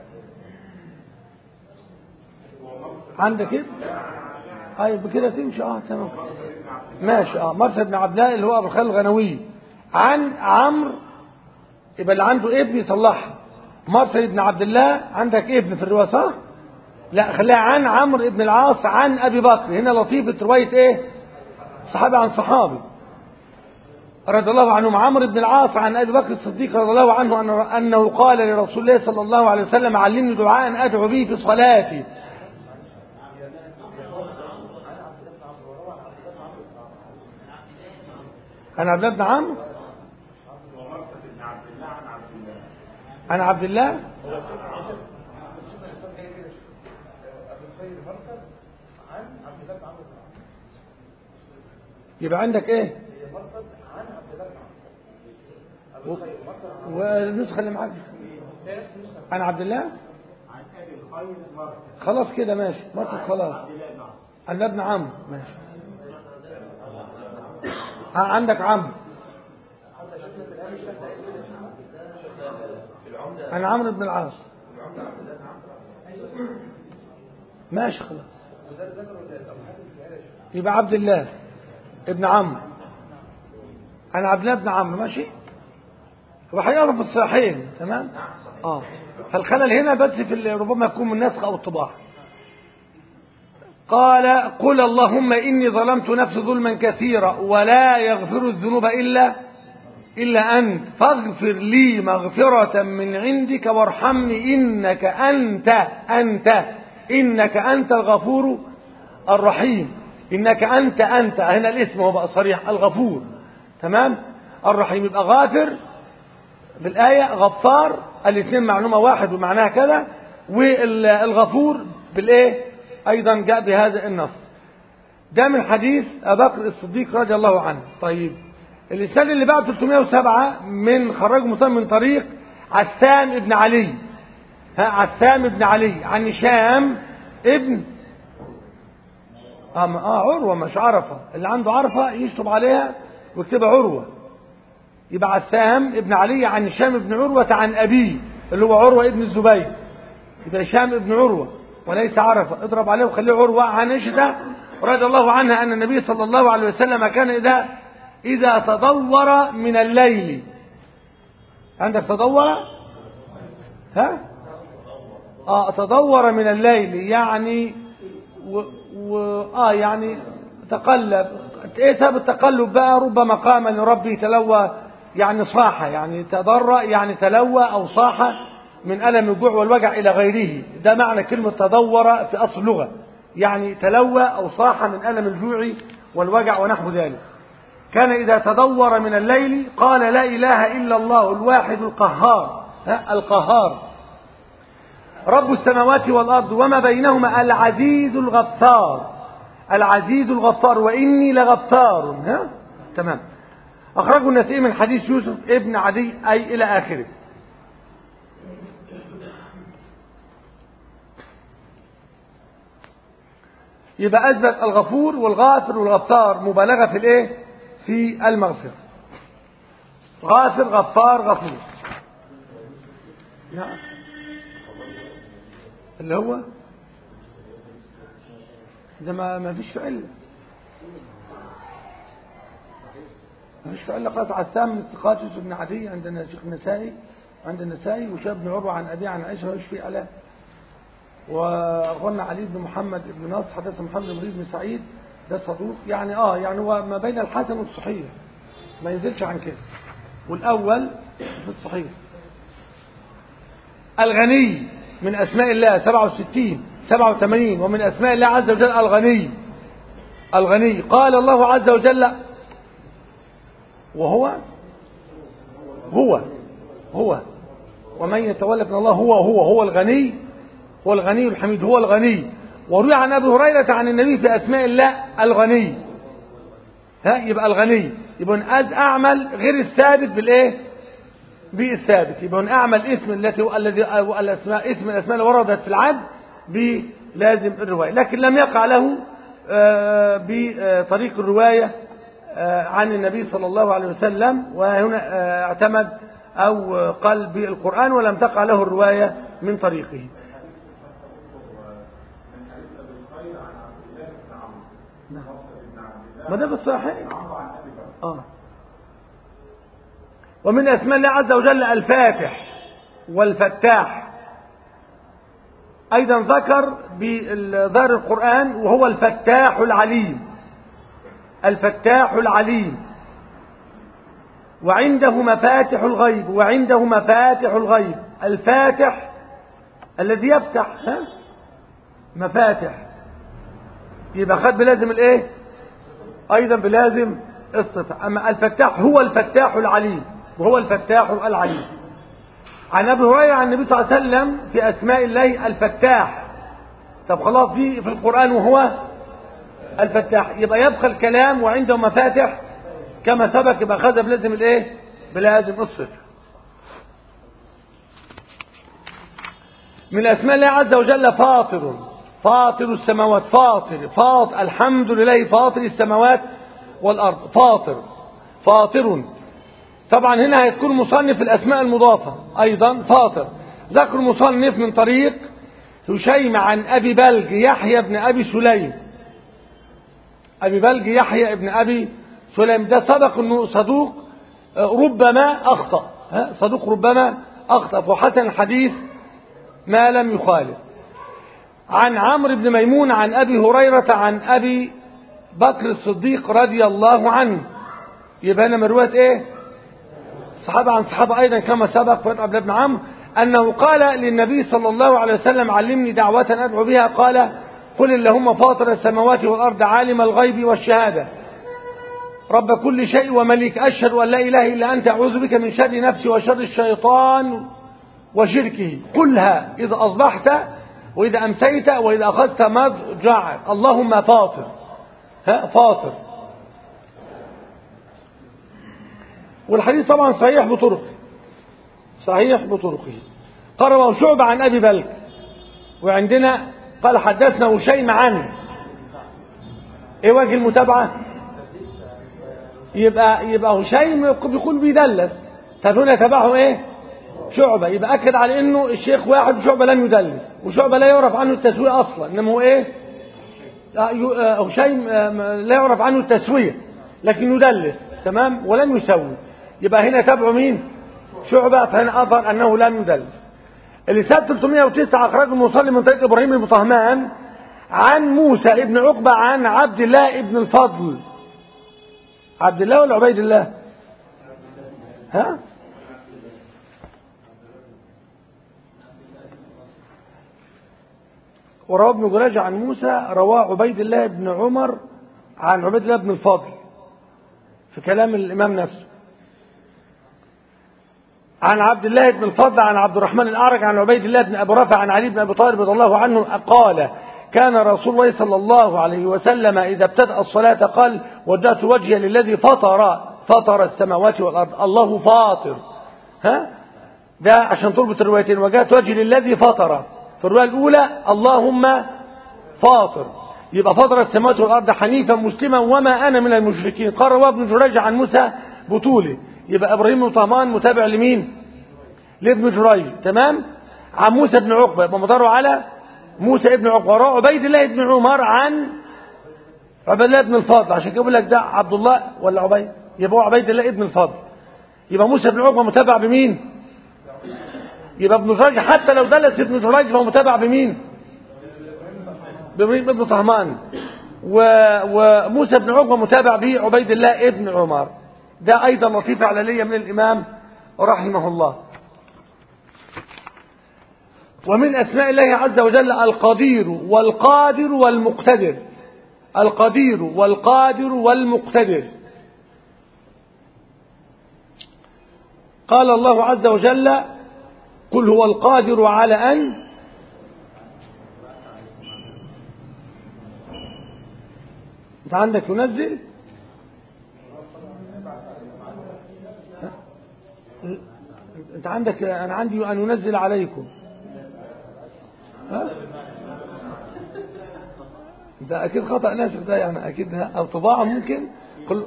عندك ايه ايوه بكده تمشي اه تمام ماشي اه مرثد بن عبد الله اللي هو ابو الخير الغنوي عن عمرو يبقى اللي عنده ابن يصلحها مرثد بن عبد الله عندك ابن في الروايه صح لا خليها عن عمرو بن العاص عن ابي بكر هنا لطيفه روايه ايه صحابي عن صحابي رضي الله عنهم عمرو بن العاص عن ابي بكر الصديق رضي الله عنه انه قال لرسول الله صلى الله عليه وسلم علمني دعاء ادعو به في صلاتي عن عبد الله بن عمرو عن عبد الله يبقى عندك ايه و... والنسخة اللي معاك عن عبد الله خلاص كده ماشي مرصد خلاص عن ابن عمرو ماشي عندك عمرو عن عمرو بن العاص ماشي خلاص يبقى عبد الله ابن عمرو عن عبد الله بن عمرو ماشي وحقيقة في الصحيحين تمام اه فالخلل هنا بس في ربما يكون من النسخ او الطباعه قال قل اللهم إني ظلمت نفسي ظلما كثيرا ولا يغفر الذنوب إلا إلا أنت فاغفر لي مغفرة من عندك وارحمني إنك أنت أنت إنك أنت الغفور الرحيم إنك أنت أنت هنا الاسم هو بقى صريح الغفور تمام الرحيم يبقى غافر في الآية غفار الاثنين معلومة واحد ومعناها كذا والغفور بالإيه أيضا جاء بهذا النص ده من حديث أبا بكر الصديق رضي الله عنه طيب الإسناد اللي بعد 307 من خرج مسلم من طريق عسام ابن علي ها عسام ابن علي عن هشام ابن اه اه عروه مش عرفه اللي عنده عرفه يشطب عليها ويكتبها عروه يبقى عسام ابن علي عن هشام ابن عروه عن ابيه اللي هو عروه ابن الزبير يبقى هشام ابن عروه وليس عرفه اضرب عليه وخليه عروه عن عائشه رضي الله عنها ان النبي صلى الله عليه وسلم كان اذا اذا تدور من الليل عندك تدور ها اه تدور من الليل يعني و... و... اه يعني تقلب ايه سبب التقلب بقى ربما قام لربي تلوى يعني صاح يعني تضرع يعني تلوى او صاح من الم الجوع والوجع الى غيره ده معنى كلمه تدور في اصل اللغه يعني تلوى او صاح من الم الجوع والوجع ونحو ذلك كان اذا تدور من الليل قال لا اله الا الله الواحد القهار ها القهار رب السماوات والأرض وما بينهما العزيز الغفار العزيز الغفار وإني لغفار ها؟ تمام أخرجه النسائي من حديث يوسف ابن عدي أي إلى آخره يبقى أثبت الغفور والغافر والغفار مبالغة في الإيه؟ في المغفرة غافر غفار غفور نعم اللي هو ده ما ما فيش علة ما فيش علة قطع الثامن استقاط يوسف بن عدي عندنا شيخ النسائي عند النسائي وشاب بن عروة عن أبي عن عائشة ويشفي على وأخونا علي بن محمد بن ناصر حدث محمد بن مريد بن سعيد ده صدوق يعني اه يعني هو ما بين الحسن والصحيح ما ينزلش عن كده والأول في الصحيح الغني من أسماء الله 67 87 ومن أسماء الله عز وجل الغني الغني قال الله عز وجل وهو هو هو ومن يتولى من الله هو هو هو الغني هو الغني الحميد هو الغني وروي عن ابي هريره عن النبي في اسماء الله الغني ها يبقى الغني يبقى أز اعمل غير الثابت بالايه بالثابت يبقى اعمل اسم التي الذي الاسماء اسم الاسماء اللي وردت في العد بلازم الروايه لكن لم يقع له بطريق الروايه عن النبي صلى الله عليه وسلم وهنا اعتمد او قال بالقران ولم تقع له الروايه من طريقه ما ده في الصحيح اه ومن اسماء الله عز وجل الفاتح والفتاح ايضا ذكر بظاهر القران وهو الفتاح العليم الفتاح العليم وعنده مفاتح الغيب وعنده مفاتح الغيب الفاتح الذي يفتح ها مفاتح يبقى خد بلازم الايه ايضا بلازم الصفه اما الفتاح هو الفتاح العليم وهو الفتاح العليم عن ابي هريره عن النبي صلى الله عليه وسلم في اسماء الله الفتاح طب خلاص دي في القران وهو الفتاح يبقى يبقى الكلام وعنده مفاتح كما سبق يبقى خذ بلازم الايه بلازم الصفه من اسماء الله عز وجل فاطر فاطر السماوات فاطر فاطر الحمد لله فاطر السماوات والارض فاطر فاطر طبعا هنا هيذكر مصنف الاسماء المضافه ايضا فاطر ذكر مصنف من طريق هشيم عن ابي بلج يحيى بن ابي سليم ابي بلج يحيى بن ابي سليم ده سبق انه صدوق ربما اخطا صدوق ربما اخطا وحسن الحديث ما لم يخالف عن عمرو بن ميمون عن ابي هريره عن ابي بكر الصديق رضي الله عنه يبقى هنا مروات ايه صحابة عن صحابة أيضا كما سبق فتح بن ابن عمرو أنه قال للنبي صلى الله عليه وسلم علمني دعوة أدعو بها قال قل اللهم فاطر السماوات والأرض عالم الغيب والشهادة رب كل شيء ومليك أشهد أن لا إله إلا أنت أعوذ بك من شر نفسي وشر الشيطان وشركه قلها إذا أصبحت وإذا أمسيت وإذا أخذت مضجعك اللهم فاطر ها فاطر والحديث طبعا صحيح بطرق صحيح بطرقه قرأه شعب عن أبي بلك وعندنا قال حدثنا وشيم عنه ايه وجه المتابعة يبقى يبقى هشيم بيكون بيدلس طب هنا تبعه ايه شعبة يبقى أكد على انه الشيخ واحد وشعبة لم يدلس وشعبة لا يعرف عنه التسوية اصلا انما هو ايه هشيم لا يعرف عنه التسوية لكن يدلس تمام ولم يسوي يبقى هنا تبعه مين شعبة فهنا أظهر أنه لم يدلس الإسناد 309 أخرجه المصلي من طريق إبراهيم بن طهمان عن موسى ابن عقبة عن عبد الله ابن الفضل عبد الله ولا عبيد الله ها وروى ابن جراج عن موسى رواه عبيد الله بن عمر عن عبيد الله بن الفضل في كلام الإمام نفسه عن عبد الله بن الفضل عن عبد الرحمن الأعرج عن عبيد الله بن أبي رافع عن علي بن أبي طالب رضي الله عنه قال كان رسول الله صلى الله عليه وسلم إذا ابتدأ الصلاة قال وجهت وجهي للذي فطر فطر السماوات والأرض الله فاطر ها ده عشان تربط الروايتين وجهت وجهي للذي فطر في الرواية الأولى اللهم فاطر يبقى فطر السماوات والأرض حنيفا مسلما وما أنا من المشركين قال رواه ابن جريج عن موسى بطولي يبقى إبراهيم بن طهمان متابع لمين لابن جريج تمام عن موسى بن عقبة يبقى مداره على موسى ابن عقبة وراء عبيد الله بن عمر عن عبيد الله بن الفضل عشان كده بقول لك ده عبد الله ولا عبيد يبقى هو عبيد الله ابن الفضل يبقى موسى بن عقبة متابع بمين يبقى ابن جريج حتى لو دلس ابن جريج فهو متابع بمين بمين ابن طهمان و... وموسى بن عقبة متابع به عبيد الله ابن عمر ده أيضا لطيفة علالية من الإمام رحمه الله ومن أسماء الله عز وجل القدير والقادر والمقتدر القدير والقادر والمقتدر قال الله عز وجل قل هو القادر على أن أنت عندك ينزل أنت عندك أنا عندي أن ينزل عليكم ها؟ ده أكيد خطأ ناسخ ده يعني أكيد أو طباعة ممكن قل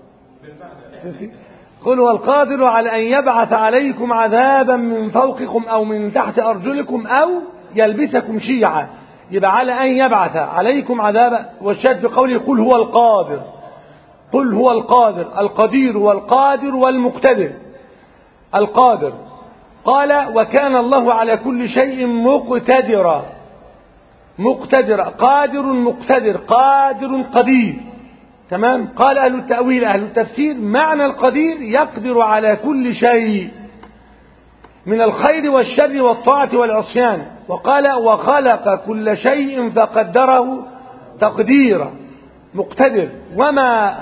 قل هو القادر على أن يبعث عليكم عذابا من فوقكم أو من تحت أرجلكم أو يلبسكم شيعا يبقى على أن يبعث عليكم عذابا والشد في قوله قل هو القادر قل هو القادر القدير والقادر والمقتدر القادر قال وكان الله على كل شيء مقتدرا مقتدرا قادر مقتدر قادر قدير تمام قال أهل التأويل أهل التفسير معنى القدير يقدر على كل شيء من الخير والشر والطاعة والعصيان وقال وخلق كل شيء فقدره تقديرا مقتدر وما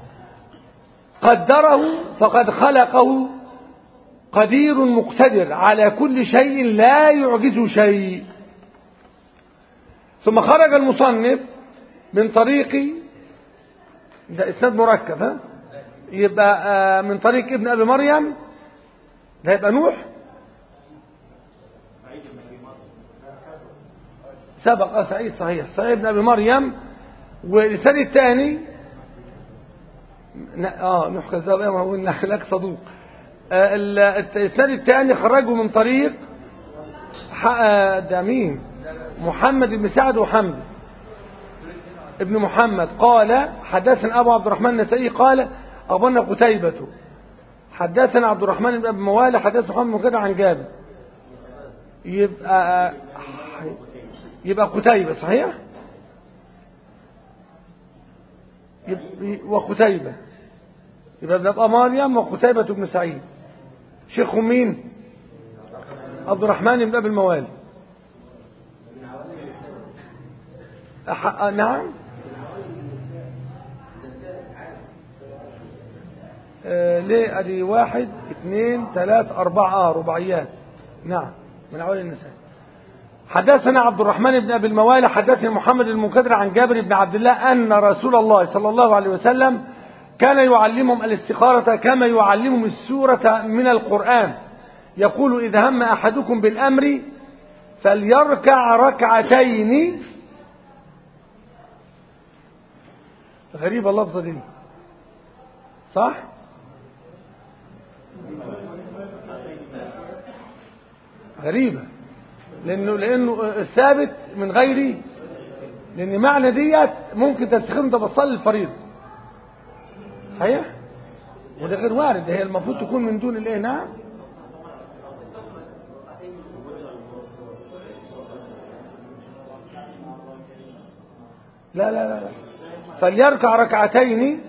قدره فقد خلقه قدير مقتدر على كل شيء لا يعجز شيء ثم خرج المصنف من طريق ده اسناد مركب ها يبقى من طريق ابن ابي مريم ده يبقى نوح سبق اه سعيد صحيح سعيد ابن ابي مريم والاسناد الثاني اه نوح كذاب ما هو لك صدوق آه الاسناد الثاني خرجه من طريق ده مين محمد بن سعد وحمد ابن محمد قال حدثنا ابو عبد الرحمن النسائي قال اخبرنا قتيبة حدثنا عبد الرحمن بن ابي موالى حدثنا محمد بن عن جابر يبقى يبقى قتيبة صحيح وقتيبة يبقى ابن ابي مريم وقتيبة بن سعيد شيخهم مين عبد الرحمن بن ابي الموالي أح... نعم آه ليه ادي واحد اثنين ثلاث اربعة آه رباعيات نعم من عوالي النساء حدثنا عبد الرحمن بن ابي الموالي حدثني محمد المنكدر عن جابر بن عبد الله ان رسول الله صلى الله عليه وسلم كان يعلمهم الاستخارة كما يعلمهم السورة من القرآن يقول إذا هم أحدكم بالأمر فليركع ركعتين غريبة اللفظة دي صح غريبة لأنه, لأنه الثابت من غير لأن معنى ديت ممكن تستخدم انت بتصلي الفريضة صحيح وده غير وارد هي المفروض تكون من دون الايه نعم لا لا لا, لا. فليركع ركعتين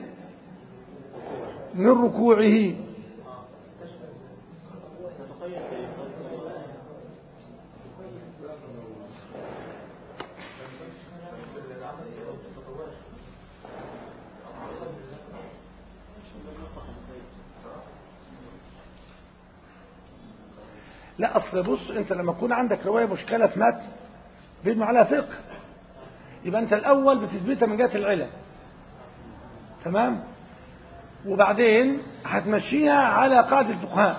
من ركوعه لا اصل بص انت لما يكون عندك روايه مشكله في متن بيبنوا عليها فقه يبقى انت الاول بتثبتها من جهه العلل تمام وبعدين هتمشيها على قاعده الفقهاء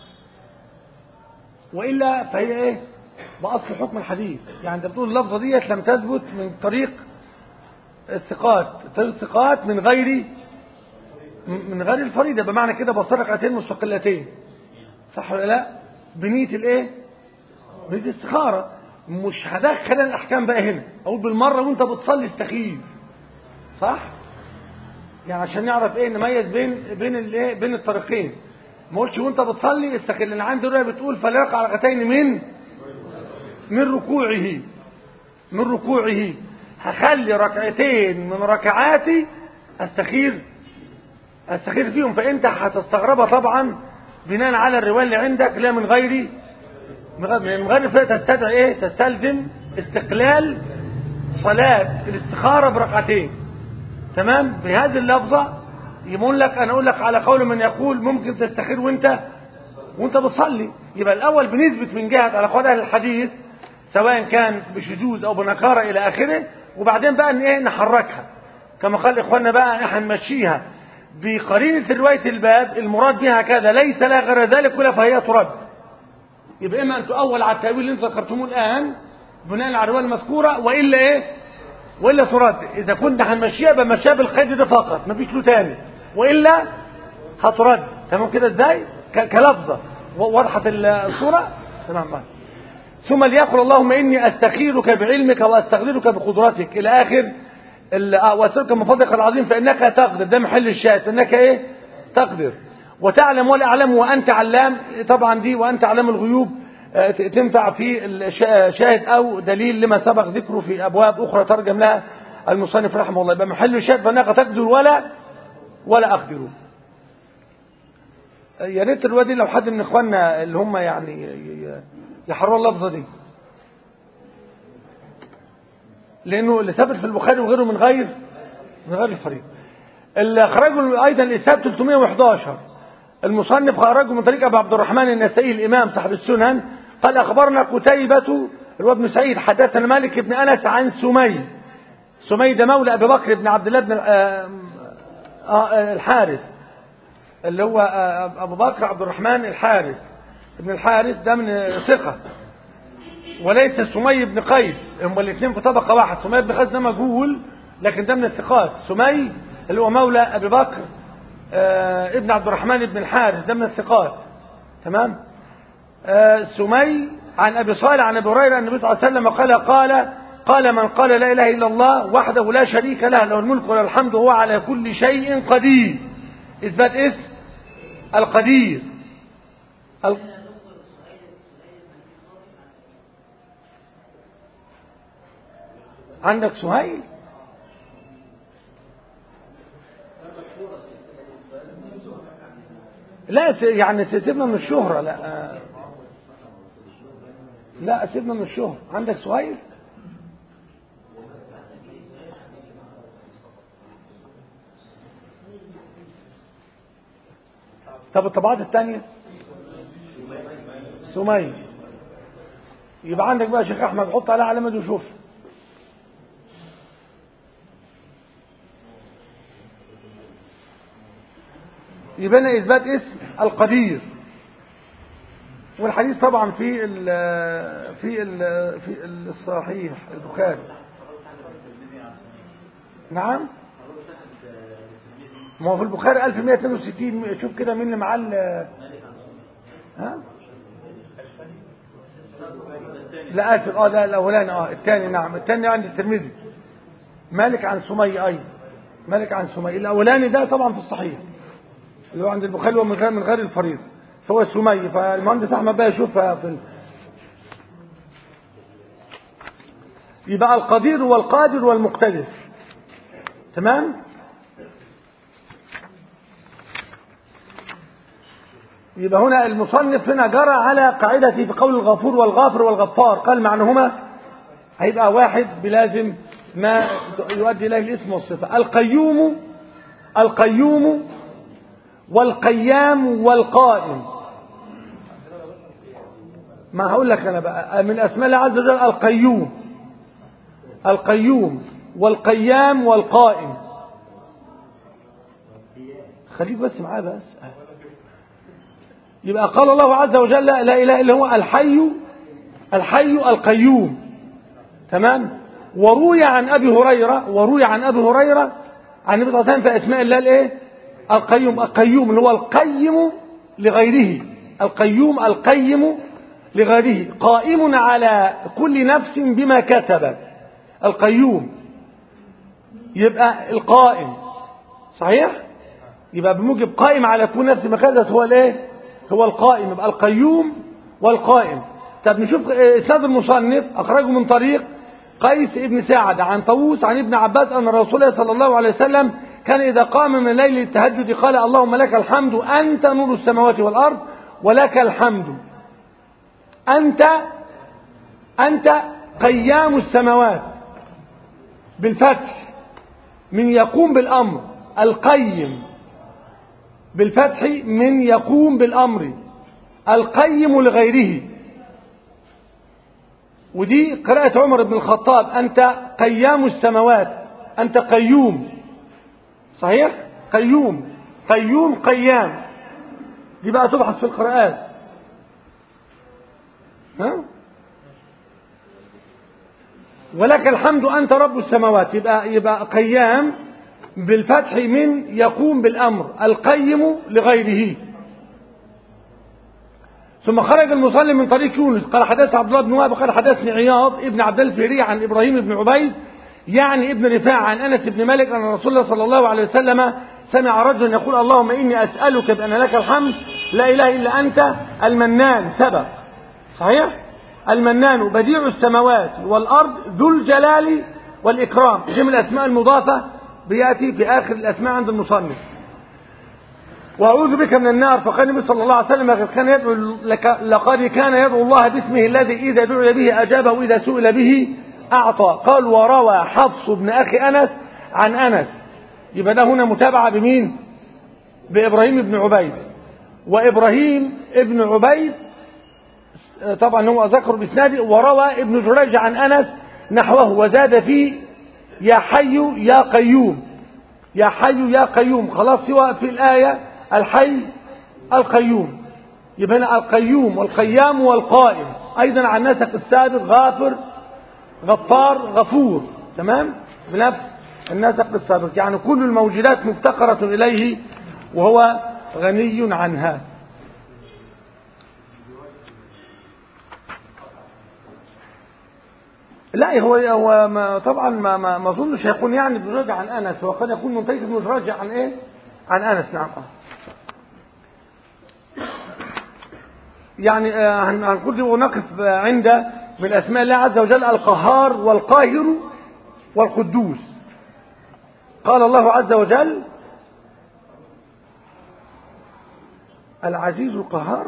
والا فهي ايه باصل حكم الحديث يعني انت بتقول اللفظه ديت لم تثبت من طريق الثقات طريق الثقات من غير من غير الفريضه بمعنى كده بصر ركعتين مستقلتين صح ولا لا بنيه الايه بنيه الاستخاره مش هدخل الاحكام بقى هنا اقول بالمره وانت بتصلي استخير صح يعني عشان نعرف ايه نميز بين بين الايه بين الطريقين ما قلتش وانت بتصلي استخير لان عندي رؤيه بتقول فليقع ركعتين من من ركوعه من ركوعه هخلي ركعتين من ركعاتي استخير استخير فيهم فانت هتستغربها طبعا بناء على الروايه اللي عندك لا من غير من غير من غير فيها تستدعي ايه تستلزم استقلال صلاه الاستخاره بركعتين تمام بهذه اللفظه يقول لك انا اقول لك على قول من يقول ممكن تستخير وانت وانت بتصلي يبقى الاول بنثبت من جهه على قول اهل الحديث سواء كان بشذوذ او بنكاره الى اخره وبعدين بقى ان ايه نحركها كما قال اخواننا بقى احنا نمشيها بقرينه روايه الباب المراد بها كذا ليس لها غير ذلك ولا فهي ترد يبقى اما ان تؤول على التاويل اللي انتم ذكرتموه الان بناء على الروايه المذكوره والا ايه والا ترد اذا كنت هنمشيها بمشيها بالقيد ده فقط مفيش له تاني والا هترد تمام كده ازاي كلفظه وضحت الصوره تمام بقى. ثم ليقل اللهم اني استخيرك بعلمك واستغفرك بقدرتك الى اخر واسالك من فضلك العظيم فانك تقدر ده محل الشاهد فانك ايه تقدر وتعلم ولا اعلم وانت علام طبعا دي وانت علام الغيوب تنفع في شاهد او دليل لما سبق ذكره في ابواب اخرى ترجم لها المصنف رحمه الله يبقى محل الشاهد فانك تقدر ولا ولا اقدر يا ريت الوادي لو حد من اخواننا اللي هم يعني يحرروا اللفظه دي لانه اللي ثبت في البخاري وغيره من غير من غير الفريق اللي خرجوا ايضا الاسناد 311 المصنف خرجه من طريق ابو عبد الرحمن النسائي الامام صاحب السنن قال اخبرنا قتيبة هو ابن سعيد حدثنا مالك بن انس عن سمي سمي ده مولى ابي بكر بن عبد الله بن الحارث اللي هو ابو بكر عبد الرحمن الحارث ابن الحارث ده من ثقه وليس سمي بن قيس هم الاثنين في طبقه واحد سمي بن قيس ده مجهول لكن ده من الثقات سمي اللي هو مولى ابي بكر آه ابن عبد الرحمن بن الحارث ده من الثقات تمام آه سمي عن ابي صالح عن ابي هريره النبي صلى الله عليه وسلم قال قال قال من قال لا اله الا الله وحده لا شريك له له الملك وله الحمد وهو على كل شيء قدير اثبات اسم القدير ال... عندك سهيل لا يعني سيبنا من الشهرة لا لا سيبنا من الشهرة عندك سهيل طب الطبعات الثانية سمي يبقى عندك بقى شيخ احمد حط عليها علامة وشوف يبقى اثبات اسم القدير والحديث طبعا في ال في ال في الصحيح البخاري نعم ما هو في البخاري 1162 شوف كده مين اللي معاه ها لا اسف اه لا الاولاني اه الثاني نعم الثاني عند الترمذي مالك عن سمي ايضا مالك عن سمي الاولاني ده طبعا في الصحيح اللي هو عند البخاري ومن غير من غير الفريض فهو سمي فالمهندس احمد بقى يشوفها في ال... يبقى القدير والقادر والمقتدر تمام يبقى هنا المصنف هنا جرى على قاعدته في قول الغفور والغافر والغفار قال معناهما هيبقى واحد بلازم ما يؤدي اليه الاسم والصفه القيوم القيوم والقيام والقائم ما هقول لك انا بقى من اسماء الله عز وجل القيوم القيوم والقيام والقائم خليك بس معاه بس يبقى قال الله عز وجل لا اله الا هو الحي الحي القيوم تمام وروي عن ابي هريره وروي عن ابي هريره عن النبي صلى الله عليه وسلم في اسماء الله الايه القيوم القيوم اللي هو القيم لغيره القيوم القيم لغيره قائم على كل نفس بما كسبت القيوم يبقى القائم صحيح يبقى بموجب قائم على كل نفس ما كسبت هو الايه هو القائم يبقى القيوم والقائم طب نشوف اسناد المصنف اخرجه من طريق قيس ابن سعد عن طاووس عن ابن عباس ان الرسول الله صلى الله عليه وسلم كان اذا قام من الليل للتهجد قال اللهم لك الحمد انت نور السماوات والارض ولك الحمد انت انت قيام السماوات بالفتح من يقوم بالامر القيم بالفتح من يقوم بالامر القيم لغيره ودي قراءة عمر بن الخطاب أنت قيام السماوات أنت قيوم صحيح قيوم قيوم قيام دي بقى تبحث في القراءات ها ولك الحمد أنت رب السماوات يبقى يبقى قيام بالفتح من يقوم بالأمر القيم لغيره ثم خرج المصلي من طريق يونس قال حدث عبد الله بن وهب قال حدثني عياض ابن عبد الفهري عن ابراهيم بن عبيد يعني ابن رفاعة عن انس بن مالك ان رسول الله صلى الله عليه وسلم سمع رجلا يقول اللهم اني اسالك بان لك الحمد لا اله الا انت المنان سبق صحيح المنان بديع السماوات والارض ذو الجلال والاكرام جمع الاسماء المضافه بياتي في اخر الاسماء عند المصنف واعوذ بك من النار فقال النبي صلى الله عليه وسلم لقد كان يدعو لك لقد كان يدعو الله باسمه الذي اذا دعي به اجابه واذا سئل به اعطى قال وروى حفص بن اخي انس عن انس يبقى ده هنا متابعه بمين بابراهيم بن عبيد وابراهيم ابن عبيد طبعا هو ذكر باسناده وروى ابن جريج عن انس نحوه وزاد فيه يا حي يا قيوم يا حي يا قيوم خلاص سواء في الايه الحي القيوم يبقى هنا القيوم والقيام والقائم ايضا عن النسق السابق غافر غفار غفور تمام بنفس النسق السابق يعني كل الموجودات مفتقرة اليه وهو غني عنها لا هو هو ما طبعا ما ما ما اظنش هيكون يعني ابن عن انس هو قد يكون من طريق ابن عن ايه؟ عن انس نعم يعني هنقول ونقف عند من اسماء الله عز وجل القهار والقاهر والقدوس قال الله عز وجل العزيز القهار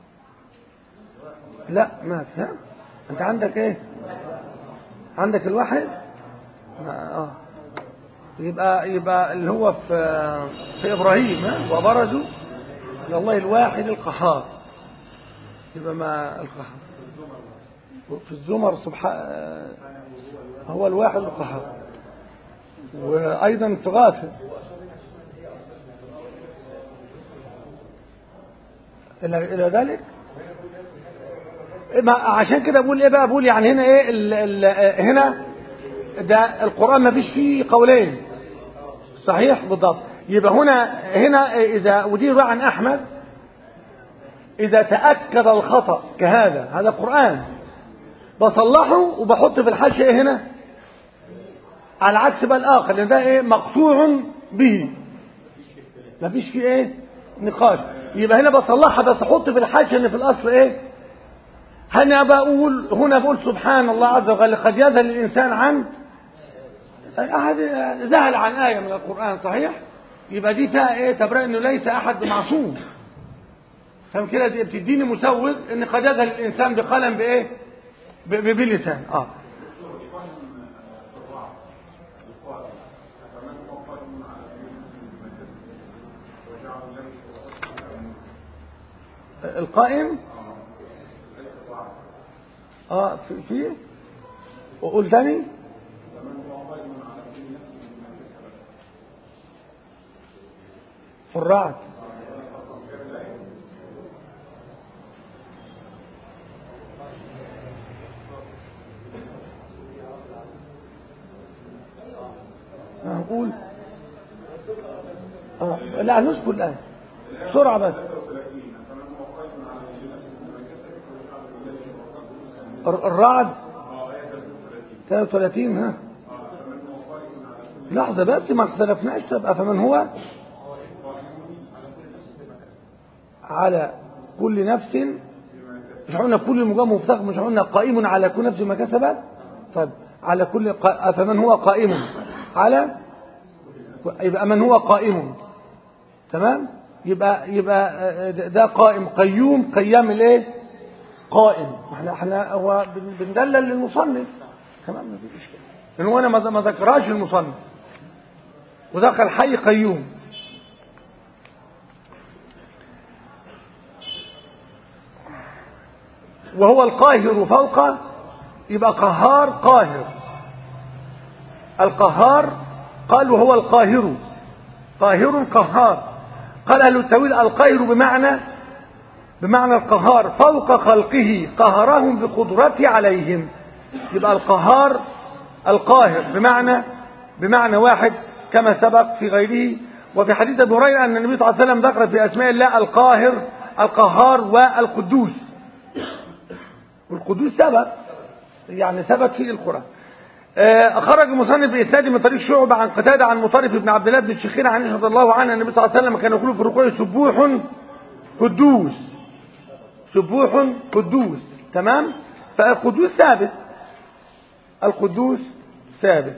لا ما في انت عندك ايه عندك الواحد اه يبقى يبقى اللي هو في في ابراهيم ها وبرزوا الى الله الواحد القهار يبقى ما القهار في الزمر سبحان هو الواحد القهار وايضا في غافر الى ذلك عشان كده بقول ايه بقى بقول يعني هنا ايه ال ال هنا ده القرآن ما فيش فيه قولين صحيح بالضبط يبقى هنا هنا إذا ودي روى عن أحمد إذا تأكد الخطأ كهذا هذا قرآن بصلحه وبحط في الحاشية هنا على عكس بقى الآخر لأن ده إيه مقطوع به ما فيش فيه إيه نقاش يبقى هنا بصلحها بس أحط في الحاشية إن في الأصل إيه هنا بقول هنا بقول سبحان الله عز وجل قد يذهل الإنسان عن أحد ذهل عن آية من القرآن صحيح يبقى دي فيها ايه تبرئ انه ليس احد معصوم فهم كده دي بتديني مسوغ ان قد يذهل الانسان بقلم بايه ب- ب- بلسان اه القائم اه في, في وقول تاني في الرعد آه، قول آه. لا نذكر الآن بسرعة بس الر- الرعد 33 ها لحظة بس ما اختلفناش تبقى فمن هو على كل نفس مش قلنا كل مجمع مفتق مش قلنا قائم على كل نفس ما كسبت طيب على كل قا... فمن هو قائم على يبقى من هو قائم تمام يبقى يبقى آه، ده قائم قيوم قيام الايه قائم احنا احنا هو بن- بندلل للمصنف تمام ما فيش اشكال لان هو انا ما ما ذكرهاش المصنف ودخل حي قيوم وهو القاهر فوق يبقى قهار قاهر القهار قال وهو القاهر قاهر قهار قال أهل التأويل القاهر بمعنى بمعنى القهار فوق خلقه قهرهم بقدرته عليهم يبقى القهار القاهر بمعنى بمعنى واحد كما سبق في غيره وفي حديث ابي هريره ان النبي صلى الله عليه وسلم ذكر في اسماء الله القاهر القهار والقدوس والقدوس ثبت يعني ثبت في القرآن آه، خرج المصنف بإسناد من طريق شعبة عن قتادة عن مطرف بن عبد الله بن الشخير عن عائشة رضي الله عنها النبي صلى الله عليه وسلم كان يقول في الركوع سبوح قدوس سبوح قدوس تمام فالقدوس ثابت القدوس ثابت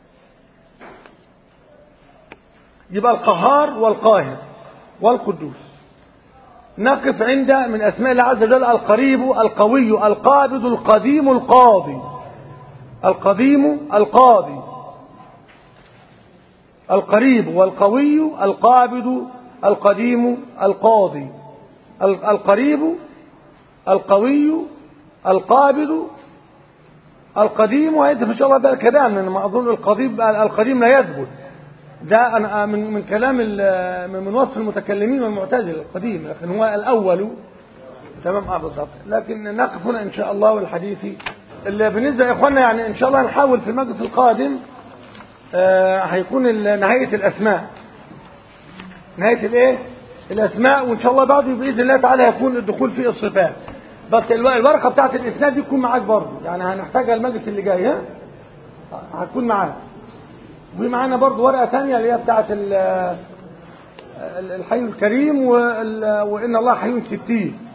يبقى القهار والقاهر والقدوس نقف عند من أسماء الله عز وجل القريب القوي القابض القديم القاضي القديم القاضي القريب والقوي القابض القديم القاضي ال- القريب القوي القابض القديم وهذا في شاء الله ده الكلام لأن ما أظن القديم القديم لا يثبت ده أنا من من كلام ال- من من وصف المتكلمين والمعتزله القديم لكن هو الأول تمام اه بالضبط لكن نقف هنا إن شاء الله والحديث اللي بالنسبة يا إخواننا يعني إن شاء الله نحاول في المجلس القادم آه هيكون ال- نهاية الأسماء نهاية الإيه؟ الأسماء وإن شاء الله بعده بإذن الله تعالى يكون الدخول في الصفات بس الو- الورقة بتاعت الإسناد دي تكون معاك برضه يعني هنحتاجها المجلس اللي جاي ها؟ هتكون معاك ومعانا برضو ورقة تانية اللي هي بتاعت ال- ال- الحي الكريم وال- وإن الله حي ستين